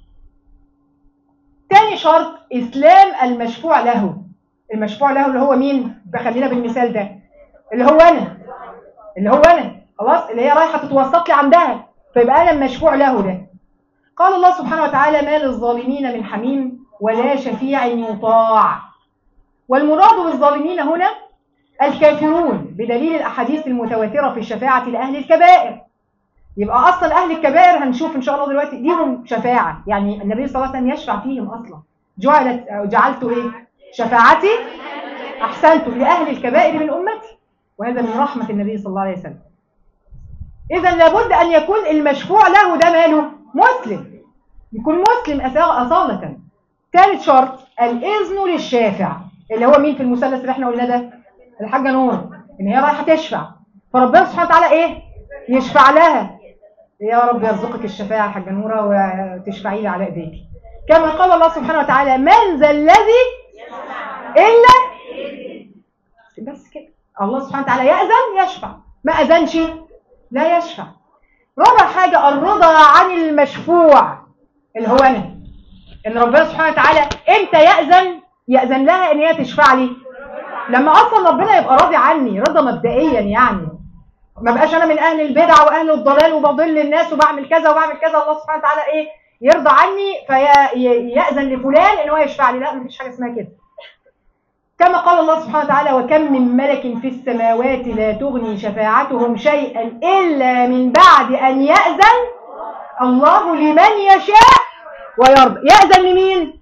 S1: تاني شرط إسلام المشفوع له المشفوع له اللي هو مين بخلينا بالمثال ده اللي هو أنا اللي هو أنا خلاص اللي هي رايحة تتوسط لي عندها فيبقى أنا المشفوع له ده قال الله سبحانه وتعالى ما للظالمين من حميم ولا شفيع يطاع والمراد بالظالمين هنا الكافرون بدليل الأحاديث المتواترة في الشفاعة لأهل الكبائر يبقى أصلا أهل الكبائر هنشوف إن شاء الله دلوقتي ليهم شفاعة يعني النبي صلى الله عليه وسلم يشفع فيهم أصلا جعلت جعلت إيه شفاعتي أحسنت لأهل الكبائر من أمتي وهذا من رحمة النبي صلى الله عليه وسلم إذا لابد أن يكون المشفوع له ده ماله مسلم يكون مسلم أصالة ثالث شرط الإذن للشافع اللي هو مين في المثلث اللي احنا قلنا ده الحاجة نور ان هي رايحة تشفع فربنا سبحانه وتعالى ايه يشفع لها يا رب يرزقك الشفاعة حاجة نورة وتشفعي لي على ايديك كما قال الله سبحانه وتعالى من ذا الذي إلا بس كده الله سبحانه وتعالى يأذن يشفع ما أذنش لا يشفع رابع حاجة الرضا عن المشفوع اللي هو أنا إن ربنا سبحانه وتعالى إمتى يأذن يأذن لها إن هي تشفع لي لما اصلا ربنا يبقى راضي عني رضا مبدئيا يعني ما بقاش انا من اهل البدع واهل الضلال وبضل الناس وبعمل كذا وبعمل كذا الله سبحانه وتعالى ايه يرضى عني فيأذن لفلان ان هو يشفع لي لا مفيش حاجه اسمها كده كما قال الله سبحانه وتعالى وكم من ملك في السماوات لا تغني شفاعتهم شيئا إلا من بعد أن يأذن الله لمن يشاء ويرضى يأذن لمين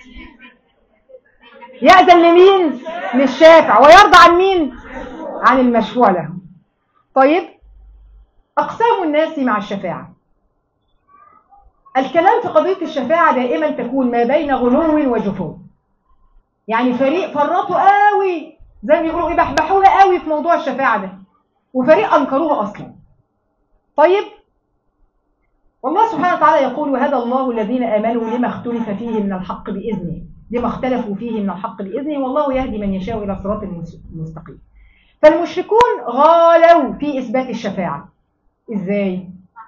S1: يأذن لمين للشافع ويرضى عن مين عن المشفوع له طيب أقسام الناس مع الشفاعة الكلام في قضية الشفاعة دائما تكون ما بين غلو وجفو يعني فريق فرطوا قوي زي ما بيقولوا ايه بحبحوها قوي في موضوع الشفاعة ده وفريق أنكروها أصلا طيب والله سبحانه وتعالى يقول وهذا الله الذين آمنوا لما اختلف فيه من الحق بإذنه لما اختلفوا فيه من الحق بإذنه والله يهدي من يشاء إلى صراط المستقيم فالمشركون غالوا في إثبات الشفاعة إزاي؟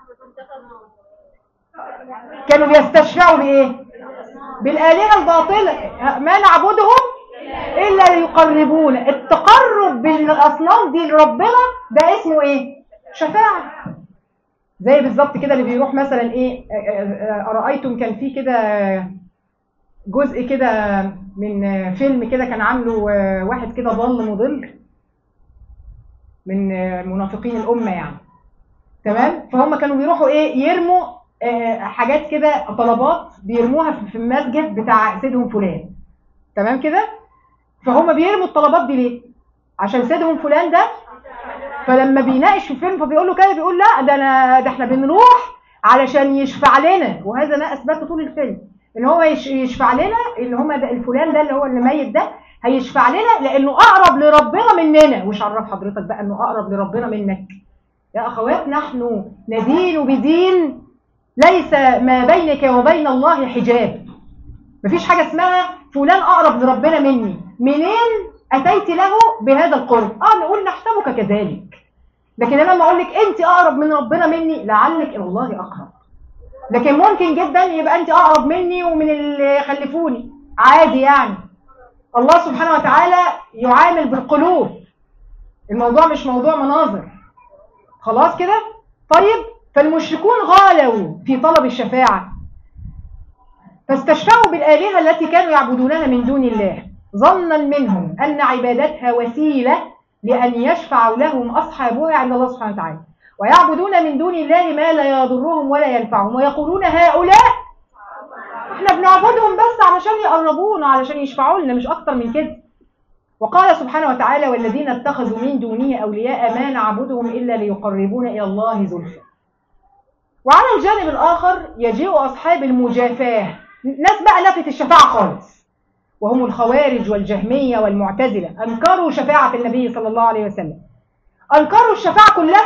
S1: كانوا بيستشفعوا بإيه؟ بالآلهة الباطلة ما نعبدهم إلا ليقربونا التقرب بالأصنام دي لربنا ده اسمه إيه؟ شفاعة زي بالظبط كده اللي بيروح مثلا إيه أرأيتم كان في كده جزء كده من فيلم كده كان عامله واحد كده ضل مضل من منافقين الأمة يعني تمام فهم كانوا بيروحوا ايه يرموا حاجات كده طلبات بيرموها في المسجد بتاع سيدهم فلان تمام كده فهم بيرموا الطلبات دي ليه عشان سيدهم فلان ده فلما بيناقش في الفيلم فبيقول له كده بيقول لا ده انا ده احنا بنروح علشان يشفع لنا وهذا ما اثبته طول الفيلم ان هو يشفع لنا اللي هم ده الفلان ده اللي هو اللي ميت ده هيشفع لنا لانه اقرب لربنا مننا وش عرف حضرتك بقى انه اقرب لربنا منك يا اخوات نحن ندين بدين ليس ما بينك وبين الله حجاب مفيش حاجه اسمها فلان اقرب لربنا مني منين اتيت له بهذا القرب اه نقول نحسبك كذلك لكن انا لما اقول لك انت اقرب من ربنا مني لعلك الى الله اقرب لكن ممكن جدا يبقى انت اقرب مني ومن اللي خلفوني عادي يعني الله سبحانه وتعالى يعامل بالقلوب الموضوع مش موضوع مناظر خلاص كده طيب فالمشركون غالوا في طلب الشفاعة فاستشفعوا بالآلهة التي كانوا يعبدونها من دون الله ظنا منهم أن عبادتها وسيلة لأن يشفعوا لهم أصحابها عند الله سبحانه وتعالى ويعبدون من دون الله ما لا يضرهم ولا ينفعهم ويقولون هؤلاء احنا بنعبدهم بس علشان يقربونا علشان يشفعوا لنا مش اكتر من كده وقال سبحانه وتعالى والذين اتخذوا من دونه أولياء ما نعبدهم إلا ليقربونا إلى الله زلفى وعلى الجانب الآخر يجيء أصحاب المجافاة ناس بقى نفت الشفاعة خالص وهم الخوارج والجهمية والمعتزلة أنكروا شفاعة النبي صلى الله عليه وسلم أنكروا الشفاعة كلها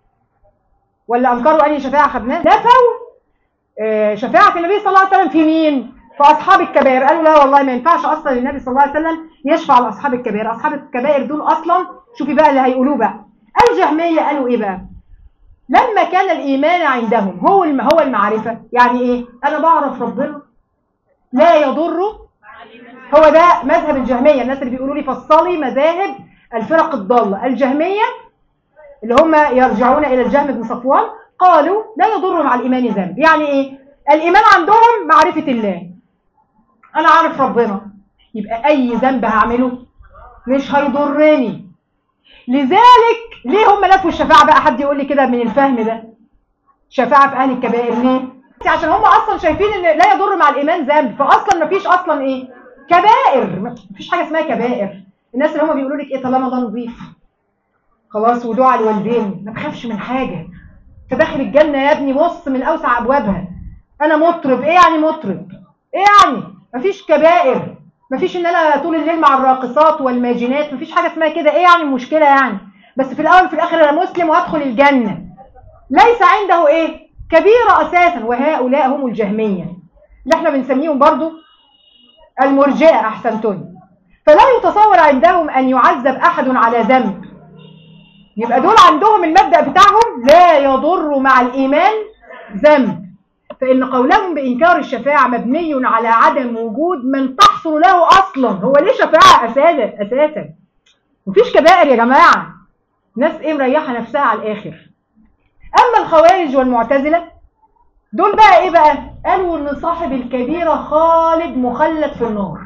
S1: ولا أنكروا أي شفاعة خدناها نفوا آه، شفاعة النبي صلى الله عليه وسلم في مين في أصحاب الكبائر قالوا لا والله ما ينفعش أصلا النبي صلى الله عليه وسلم يشفع لأصحاب الكبائر أصحاب الكبائر دول أصلا شوفي بقى اللي هيقولوه بقى الجهمية قالوا إيه بقى لما كان الإيمان عندهم هو الم- هو المعرفة يعني إيه أنا بعرف ربنا لا يضر هو ده مذهب الجهمية الناس اللي بيقولوا لي فصلي مذاهب الفرق الضالة الجهمية اللي هم يرجعون إلى الجهم بن صفوان قالوا لا يضر مع الإيمان ذنب يعني إيه الإيمان عندهم معرفة الله أنا عارف ربنا يبقى أي ذنب هعمله مش هيضرني لذلك ليه هم نفوا الشفاعة بقى حد يقول لي كده من الفهم ده شفاعة في أهل الكبائر ليه عشان هم أصلا شايفين إن لا يضر مع الإيمان ذنب فأصلا مفيش أصلا إيه كبائر مفيش حاجة اسمها كبائر الناس اللي هم بيقولوا لك إيه طالما ده نظيف خلاص ودعاء الوالدين ما تخافش من حاجة انت داخل الجنة يا ابني بص من أوسع أبوابها أنا مطرب إيه يعني مطرب إيه يعني مفيش كبائر مفيش إن أنا طول الليل مع الراقصات والماجنات مفيش حاجة اسمها كده إيه يعني المشكلة يعني بس في الأول وفي الآخر أنا مسلم وهدخل الجنة ليس عنده إيه كبيرة أساسا وهؤلاء هم الجهمية اللي احنا بنسميهم برضو المرجئة أحسنتن فلا يتصور عندهم أن يعذب أحد على ذنب يبقى دول عندهم المبدأ بتاعهم لا يضر مع الإيمان ذنب فإن قولهم بإنكار الشفاعة مبني على عدم وجود من تحصل له أصلا هو ليه شفاعة أساسا أساسا مفيش كبائر يا جماعة ناس إيه مريحة نفسها على الآخر أما الخوارج والمعتزلة دول بقى إيه بقى قالوا إن صاحب الكبيرة خالد مخلد في النار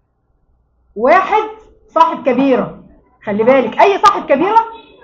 S1: واحد صاحب كبيرة خلي بالك أي صاحب كبيرة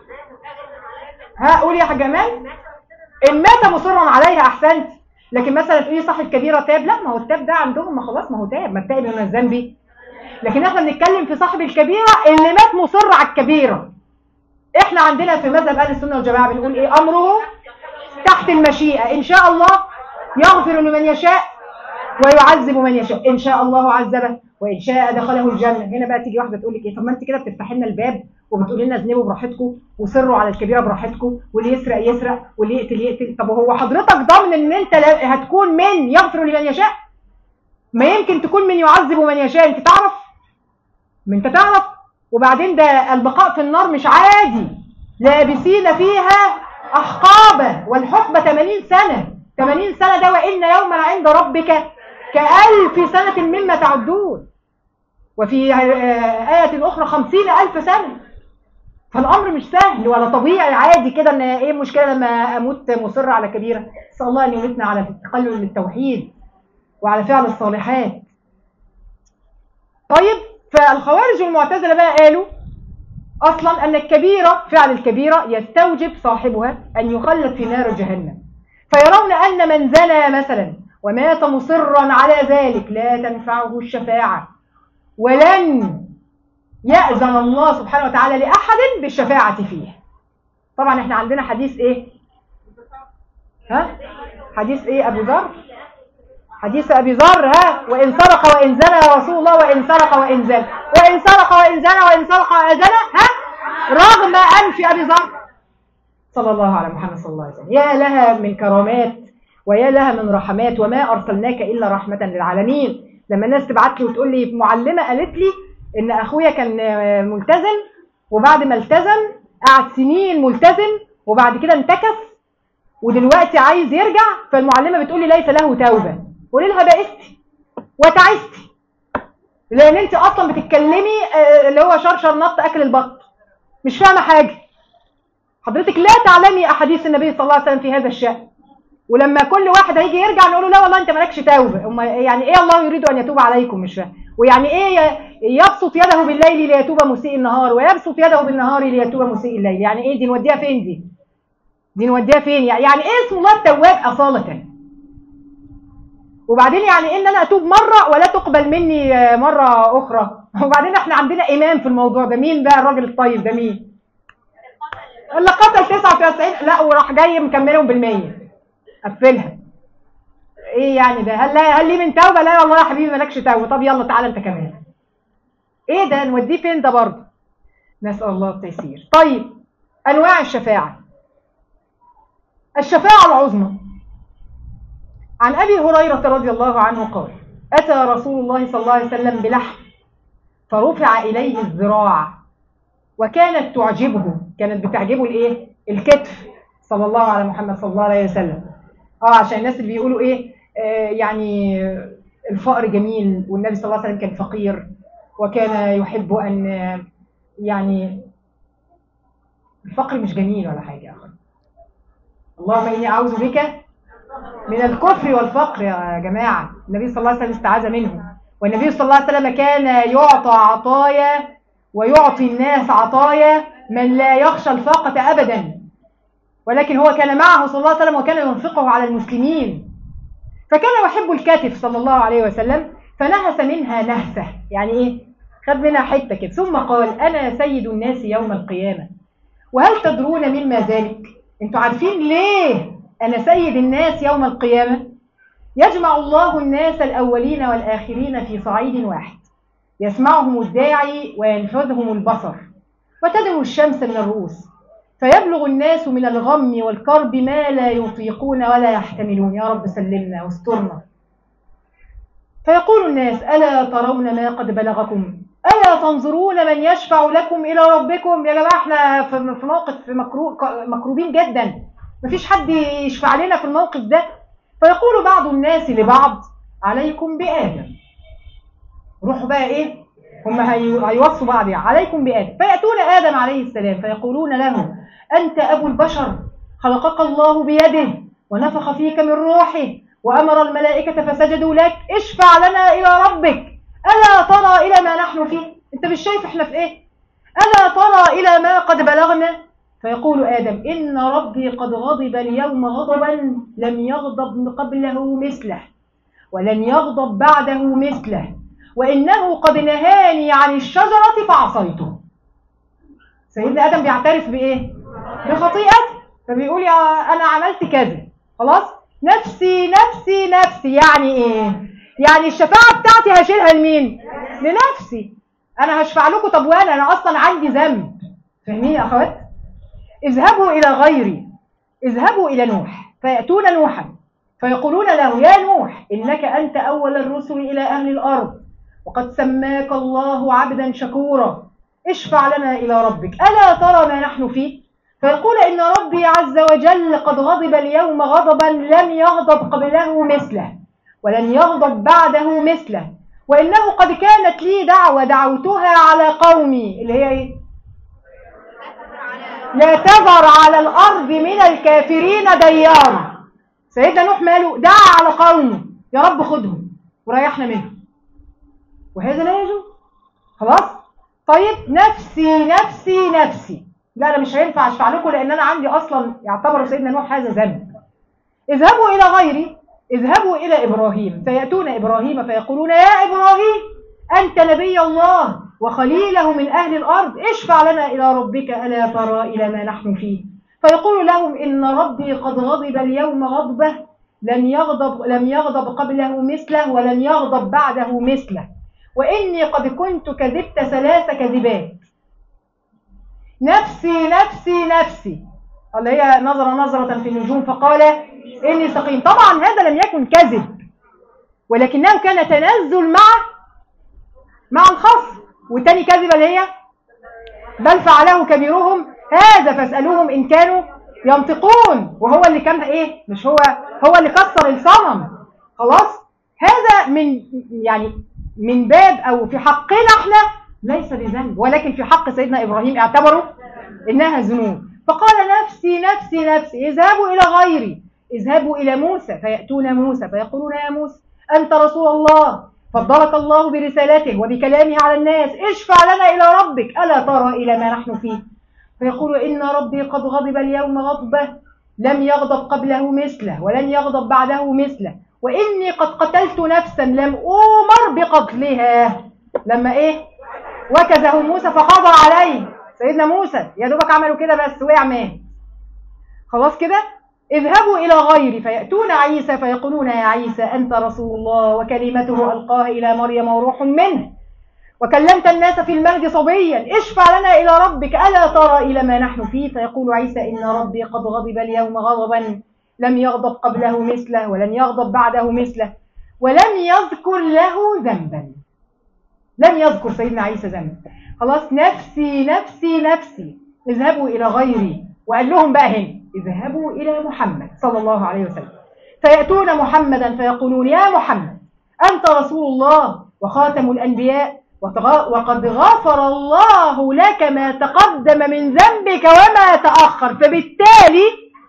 S1: ها قولي يا حاج امال ان مات مصرا عليها احسنت لكن مثلا تقولي صاحب كبيره تاب لا ما هو التاب ده عندهم ما خلاص ما هو تاب ما التائب من الذنب لكن احنا بنتكلم في صاحب الكبيره اللي مات مصر على الكبيره احنا عندنا في مذهب اهل السنه والجماعه بنقول ايه امره تحت المشيئه ان شاء الله يغفر لمن يشاء ويعذب من يشاء ان شاء الله عذبه وان شاء دخله الجنه هنا بقى تيجي واحده تقول لك ايه طب ما انت كده بتفتحي لنا الباب وبتقولي لنا اذنبوا براحتكم وصروا على الكبيره براحتكم واللي يسرق يسرق واللي يقتل يقتل طب هو حضرتك ضامن ان انت لا- هتكون من يغفر لمن يشاء ما يمكن تكون من يعذب من يشاء انت تعرف ما انت تعرف وبعدين ده البقاء في النار مش عادي لابسين فيها احقابا والحقبه 80 سنه 80 سنه ده وان يوما عند ربك كألف سنة مما تعدون وفي آه، آية أخرى خمسين ألف سنة فالأمر مش سهل ولا طبيعي عادي كده إن إيه المشكلة لما أموت مصر على كبيرة نسأل الله أن يمتنا على التقلل للتوحيد وعلى فعل الصالحات طيب فالخوارج والمعتزلة بقى قالوا أصلا أن الكبيرة فعل الكبيرة يستوجب صاحبها أن يخلد في نار جهنم فيرون أن من زنى مثلا ومات مصرا على ذلك لا تنفعه الشفاعة ولن يأذن الله سبحانه وتعالى لأحد بالشفاعة فيه طبعا احنا عندنا حديث ايه ها حديث ايه ابو ذر حديث ابي ذر ها وان سرق وان زنى يا رسول الله وان سرق وان زنى وان سرق وان زنى وان سرق وان زنى ها رغم انف ابي ذر صلى الله على محمد صلى الله عليه وسلم يا لها من كرامات ويا لها من رحمات وما ارسلناك الا رحمه للعالمين لما الناس تبعت لي وتقول لي معلمه قالت لي ان اخويا كان ملتزم وبعد ما التزم قعد سنين ملتزم وبعد كده انتكس ودلوقتي عايز يرجع فالمعلمه بتقول لي ليس له توبه قولي لها بائستي وتعستي لان انت اصلا بتتكلمي آه، اللي هو شرشر نط اكل البط مش فاهمه حاجه حضرتك لا تعلمي احاديث النبي صلى الله عليه وسلم في هذا الشان ولما كل واحد هيجي يرجع نقول له لا والله انت مالكش توبه أما يعني ايه الله يريد ان يتوب عليكم مش فاهم ويعني ايه ي- يبسط يده بالليل ليتوب مسيء النهار ويبسط يده بالنهار ليتوب مسيء الليل يعني ايه دي نوديها فين دي دي نوديها فين يعني يعني ايه اسم الله التواب اصاله وبعدين يعني إيه ان انا اتوب مره ولا تقبل مني آه، مره اخرى وبعدين احنا عندنا إمام في الموضوع ده مين بقى الراجل الطيب ده مين اللي قتل 99 لا وراح جاي مكملهم بالمية قفلها ايه يعني ده هل هل ليه من توبه لا والله يا حبيبي مالكش توبه طب يلا تعالى انت كمان ايه ده نوديه فين ده برضه نسال الله التيسير طيب انواع الشفاعه الشفاعه العظمى عن ابي هريره رضي الله عنه قال اتى رسول الله صلى الله عليه وسلم بلحم فرفع اليه الذراع وكانت تعجبه كانت بتعجبه الايه الكتف صلى الله على محمد صلى الله عليه وسلم اه عشان الناس اللي بيقولوا ايه آه يعني الفقر جميل والنبي صلى الله عليه وسلم كان فقير وكان يحب ان يعني الفقر مش جميل ولا حاجه يا اخي اللهم اني اعوذ بك من الكفر والفقر يا جماعه النبي صلى الله عليه وسلم استعاذ منه والنبي صلى الله عليه وسلم كان يعطى عطايا ويعطي الناس عطايا من لا يخشى الفاقة أبدا ولكن هو كان معه صلى الله عليه وسلم وكان ينفقه على المسلمين فكان يحب الكتف صلى الله عليه وسلم فنهس منها نهسة يعني إيه؟ خد منها حتة كده ثم قال أنا سيد الناس يوم القيامة وهل تدرون مما ذلك؟ أنتوا عارفين ليه أنا سيد الناس يوم القيامة؟ يجمع الله الناس الأولين والآخرين في صعيد واحد يسمعهم الداعي وينفذهم البصر وتدنو الشمس من الرؤوس فيبلغ الناس من الغم والكرب ما لا يطيقون ولا يحتملون يا رب سلمنا واسترنا فيقول الناس ألا ترون ما قد بلغكم ألا تنظرون من يشفع لكم إلى ربكم يا جماعة احنا في موقف مكروبين جدا مفيش حد يشفع لنا في الموقف ده فيقول بعض الناس لبعض عليكم بآدم روحوا بقى ايه هم هيوصوا بعض يعني عليكم بآدم فيأتون آدم عليه السلام فيقولون له أنت أبو البشر خلقك الله بيده ونفخ فيك من روحه وأمر الملائكة فسجدوا لك اشفع لنا إلى ربك ألا ترى إلى ما نحن فيه أنت مش شايف إحنا في إيه ألا ترى إلى ما قد بلغنا فيقول آدم إن ربي قد غضب اليوم غضبا لم يغضب قبله مثله ولن يغضب بعده مثله وإنه قد نهاني عن الشجرة فعصيته سيدنا آدم بيعترف بإيه؟ بخطيئته فبيقول يا أنا عملت كذا خلاص نفسي نفسي نفسي يعني إيه؟ يعني الشفاعة بتاعتي هشيلها لمين؟ لنفسي أنا هشفع لكم طب وأنا أنا أصلا عندي ذنب فاهمين يا أخوات؟ اذهبوا إلى غيري اذهبوا إلى نوح فيأتون نوحا فيقولون له يا نوح إنك أنت أول الرسل إلى أهل الأرض وقد سماك الله عبدا شكورا اشفع لنا إلى ربك ألا ترى ما نحن فيه فيقول إن ربي عز وجل قد غضب اليوم غضبا لم يغضب قبله مثله ولن يغضب بعده مثله وإنه قد كانت لي دعوة دعوتها على قومي اللي هي إيه؟ لا تذر على الأرض من الكافرين ديارا سيدنا نوح ماله دعا على قومه يا رب خدهم وريحنا منهم وهذا لا يجوز خلاص طيب نفسي نفسي نفسي لا انا مش هينفع اشفع لكم لان انا عندي اصلا يعتبر سيدنا نوح هذا ذنب اذهبوا الى غيري اذهبوا الى ابراهيم فياتون ابراهيم فيقولون يا ابراهيم انت نبي الله وخليله من اهل الارض اشفع لنا الى ربك الا ترى الى ما نحن فيه فيقول لهم ان ربي قد غضب اليوم غضبه لن يغضب لم يغضب قبله مثله ولن يغضب بعده مثله وإني قد كنت كذبت ثلاث كذبات نفسي نفسي نفسي اللي هي نظر نظرة في النجوم فقال إني سقيم طبعا هذا لم يكن كذب ولكنه كان تنزل مع مع الخصم والتاني كذب اللي هي بل فعله كبيرهم هذا فاسألوهم إن كانوا ينطقون وهو اللي كان إيه مش هو هو اللي كسر الصنم خلاص هذا من يعني من باب أو في حقنا احنا ليس بذنب ولكن في حق سيدنا إبراهيم اعتبروا إنها ذنوب فقال نفسي نفسي نفسي اذهبوا إلى غيري اذهبوا إلى موسى فيأتون موسى فيقولون يا موسى أنت رسول الله فضلك الله برسالته وبكلامه على الناس اشفع لنا إلى ربك ألا ترى إلى ما نحن فيه فيقول إن ربي قد غضب اليوم غضبه لم يغضب قبله مثله ولن يغضب بعده مثله وإني قد قتلت نفسا لم أومر بقتلها لما ايه وكزه موسى فقضى عليه سيدنا موسى يا دوبك عملوا كده بس وقع مات خلاص كده اذهبوا إلى غيري فيأتون عيسى فيقولون يا عيسى أنت رسول الله وكلمته ألقاها إلى مريم وروح منه وكلمت الناس في المهد صبيا اشفع لنا إلى ربك ألا ترى إلى ما نحن فيه فيقول عيسى إن ربي قد غضب اليوم غضبا لم يغضب قبله مثله ولن يغضب بعده مثله ولم يذكر له ذنبا لم يذكر سيدنا عيسى ذنب خلاص نفسي نفسي نفسي اذهبوا إلى غيري وقال لهم بقى هنا اذهبوا إلى محمد صلى الله عليه وسلم فيأتون محمدا فيقولون يا محمد أنت رسول الله وخاتم الأنبياء وقد غفر الله لك ما تقدم من ذنبك وما تأخر فبالتالي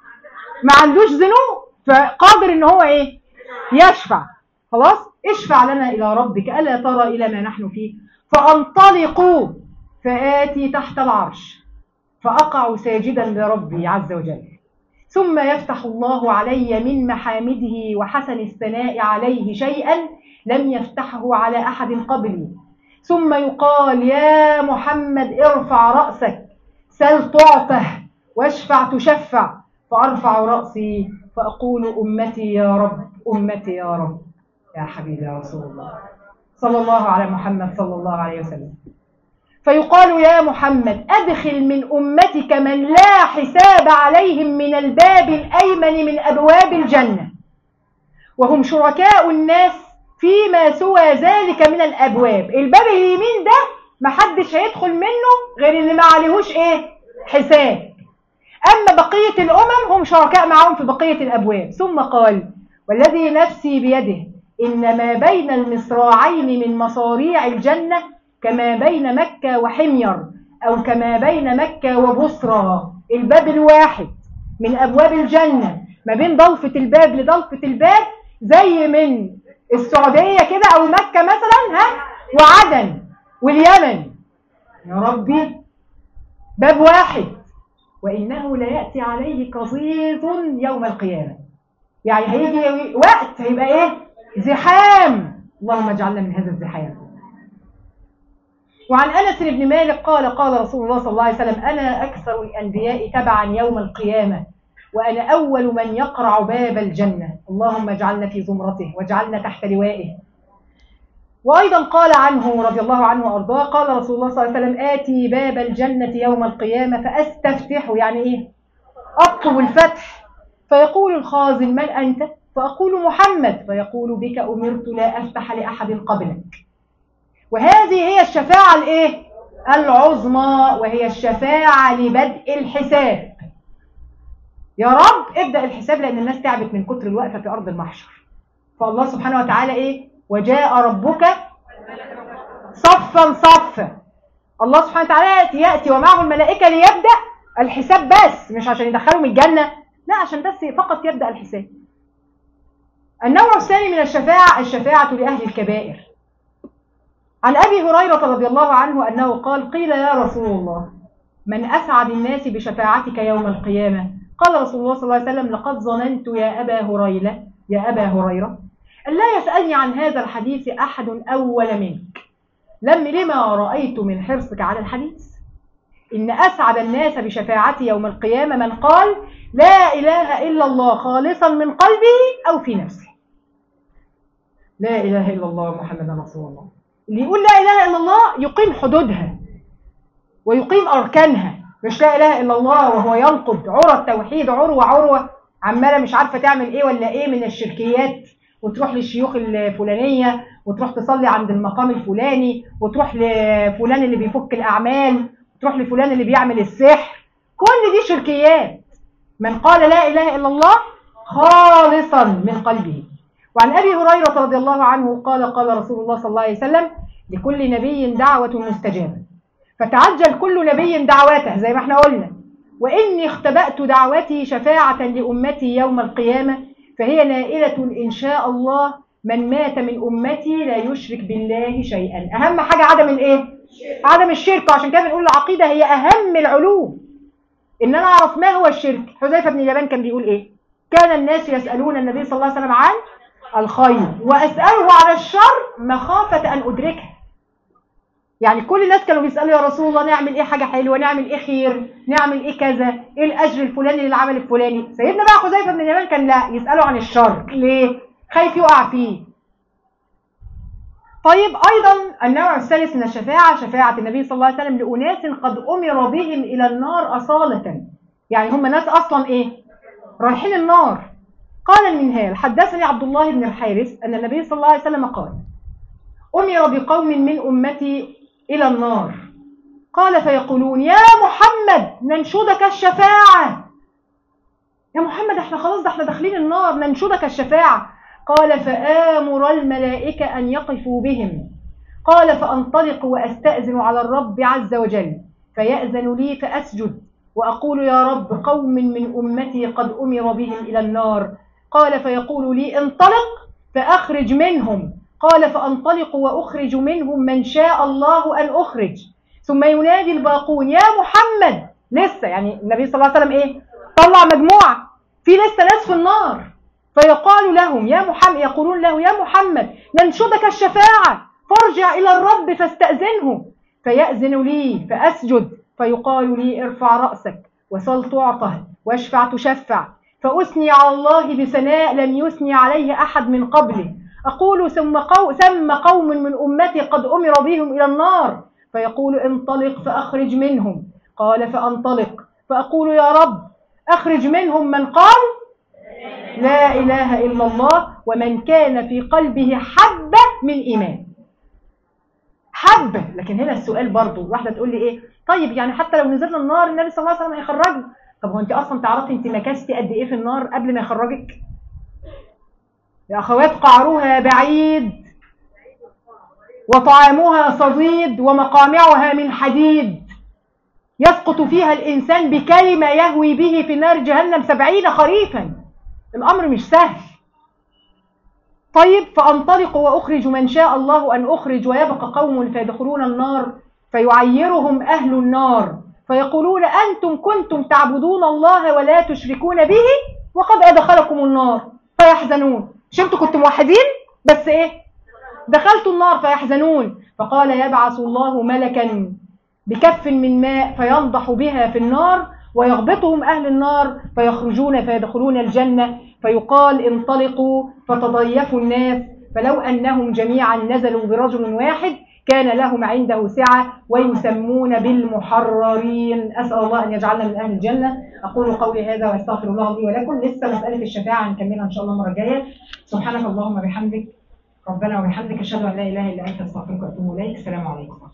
S1: ما عندوش ذنوب فقادر ان هو ايه يشفع خلاص اشفع لنا إلى ربك ألا ترى إلى ما نحن فيه فأنطلقوا فآتي تحت العرش فأقع ساجدا لربي عز وجل ثم يفتح الله علي من محامده وحسن الثناء عليه شيئا لم يفتحه على أحد قبلي ثم يقال يا محمد ارفع رأسك سل تعطه واشفع تشفع فأرفع رأسي فأقول أمتي يا رب أمتي يا رب يا حبيبي يا رسول الله صلى الله على محمد صلى الله عليه وسلم فيقال يا محمد أدخل من أمتك من لا حساب عليهم من الباب الأيمن من أبواب الجنة وهم شركاء الناس فيما سوى ذلك من الأبواب الباب اليمين ده محدش هيدخل منه غير اللي ما عليهوش ايه حساب أما بقية الأمم هم شركاء معهم في بقية الأبواب ثم قال والذي نفسي بيده إن ما بين المصراعين من مصاريع الجنة كما بين مكة وحمير أو كما بين مكة وبصرى الباب الواحد من أبواب الجنة ما بين ضلفة الباب لضلفة الباب زي من السعودية كده أو مكة مثلا ها وعدن واليمن يا ربي باب واحد وإنه لا يأتي عليه قصيد يوم القيامة يعني هيجي وقت هيبقى إيه زحام اللهم اجعلنا من هذا الزحام وعن أنس بن مالك قال قال رسول الله صلى الله عليه وسلم أنا أكثر الأنبياء تبعا يوم القيامة وأنا أول من يقرع باب الجنة اللهم اجعلنا في زمرته واجعلنا تحت لوائه وأيضا قال عنه رضي الله عنه وأرضاه قال رسول الله صلى الله عليه وسلم آتي باب الجنة يوم القيامة فأستفتحه يعني إيه أطلب الفتح فيقول الخازن من أنت فأقول محمد فيقول بك أمرت لا أفتح لأحد قبلك وهذه هي الشفاعة الايه العظمى وهي الشفاعة لبدء الحساب يا رب ابدأ الحساب لأن الناس تعبت من كتر الوقفة في أرض المحشر فالله سبحانه وتعالى إيه وجاء ربك صفا صفا الله سبحانه وتعالى يأتي ومعه الملائكة ليبدأ الحساب بس مش عشان يدخلهم الجنة لا عشان بس فقط يبدأ الحساب النوع الثاني من الشفاعة الشفاعة لأهل الكبائر عن أبي هريرة رضي الله عنه أنه قال قيل يا رسول الله من أسعد الناس بشفاعتك يوم القيامة قال رسول الله صلى الله عليه وسلم لقد ظننت يا أبا هريرة يا أبا هريرة أن لا يسألني عن هذا الحديث أحد أول منك لم لما رأيت من حرصك على الحديث إن أسعد الناس بشفاعتي يوم القيامة من قال لا إله إلا الله خالصا من قلبه أو في نفسه لا إله إلا الله محمد رسول الله اللي يقول لا إله إلا الله يقيم حدودها ويقيم أركانها مش لا إله إلا الله وهو ينقض عرى التوحيد عروة عروة عمالة مش عارفة تعمل إيه ولا إيه من الشركيات وتروح للشيوخ الفلانية وتروح تصلي عند المقام الفلاني وتروح لفلان اللي بيفك الأعمال وتروح لفلان اللي بيعمل السحر كل دي شركيات من قال لا إله إلا الله خالصا من قلبه وعن أبي هريرة رضي الله عنه قال قال رسول الله صلى الله عليه وسلم لكل نبي دعوة مستجابة فتعجل كل نبي دعواته زي ما احنا قلنا وإني اختبأت دعوتي شفاعة لأمتي يوم القيامة فهي نائلة إن شاء الله من مات من أمتي لا يشرك بالله شيئا أهم حاجة عدم الإيه؟ عدم الشرك وعشان كده بنقول العقيدة هي أهم العلوم إن أنا أعرف ما هو الشرك حذيفة بن اليمان كان بيقول إيه؟ كان الناس يسألون النبي صلى الله عليه وسلم عن الخير وأسأله على الشر مخافة أن أدركه يعني كل الناس كانوا بيسالوا يا رسول الله نعمل ايه حاجه حلوه نعمل ايه خير نعمل ايه كذا ايه الاجر الفلاني للعمل الفلاني سيدنا بقى حذيفه بن اليمان كان لا يسالوا عن الشر ليه خايف يقع فيه طيب ايضا النوع الثالث من الشفاعه شفاعه النبي صلى الله عليه وسلم لاناس قد امر بهم الى النار اصاله يعني هم ناس اصلا ايه رايحين النار قال المنهال حدثني عبد الله بن الحارث ان النبي صلى الله عليه وسلم قال امر بقوم من امتي الى النار قال فيقولون يا محمد ننشدك الشفاعه يا محمد احنا خلاص ده احنا داخلين النار ننشدك الشفاعه قال فآمر الملائكة أن يقفوا بهم قال فأنطلق وأستأذن على الرب عز وجل فيأذن لي فأسجد وأقول يا رب قوم من أمتي قد أمر بهم إلى النار قال فيقول لي انطلق فأخرج منهم قال فأنطلق وأخرج منهم من شاء الله أن أخرج ثم ينادي الباقون يا محمد لسه يعني النبي صلى الله عليه وسلم إيه طلع مجموعة في لسه ناس في النار فيقال لهم يا محمد يقولون له يا محمد ننشدك الشفاعة فارجع إلى الرب فاستأذنه فيأذن لي فأسجد فيقال لي ارفع رأسك وسل تعطه واشفع تشفع فأثني على الله بثناء لم يثني عليه أحد من قبله أقول ثم قو ثم قوم من أمتي قد أمر بهم إلى النار فيقول انطلق فأخرج منهم قال فأنطلق فأقول يا رب أخرج منهم من قال لا إله إلا الله ومن كان في قلبه حبة من إيمان حبة لكن هنا السؤال برضو واحدة تقول لي إيه طيب يعني حتى لو نزلنا النار النبي صلى الله عليه وسلم هيخرجنا طب هو أنت أصلا تعرفي أنت مكاستي قد إيه في النار قبل ما يخرجك يا أخوات قعرها بعيد وطعامها صديد ومقامعها من حديد يسقط فيها الإنسان بكلمة يهوي به في نار جهنم سبعين خريفا الأمر مش سهل طيب فأنطلق وأخرج من شاء الله أن أخرج ويبقى قوم فيدخلون النار فيعيرهم أهل النار فيقولون أنتم كنتم تعبدون الله ولا تشركون به وقد أدخلكم النار فيحزنون مش انتوا كنتم موحدين بس ايه دخلتوا النار فيحزنون فقال يبعث الله ملكا بكف من ماء فينضح بها في النار ويغبطهم أهل النار فيخرجون فيدخلون الجنة فيقال انطلقوا فتضيفوا الناس فلو أنهم جميعا نزلوا برجل واحد كان لهم عنده سعة ويسمون بالمحررين أسأل الله أن يجعلنا من أهل الجنة أقول قولي هذا وأستغفر الله لي ولكم لسه مسألة الشفاعة نكملها إن شاء الله المرة الجاية سبحانك اللهم وبحمدك ربنا وبحمدك أشهد أن لا إله إلا أنت أستغفرك وأتوب إليك السلام عليكم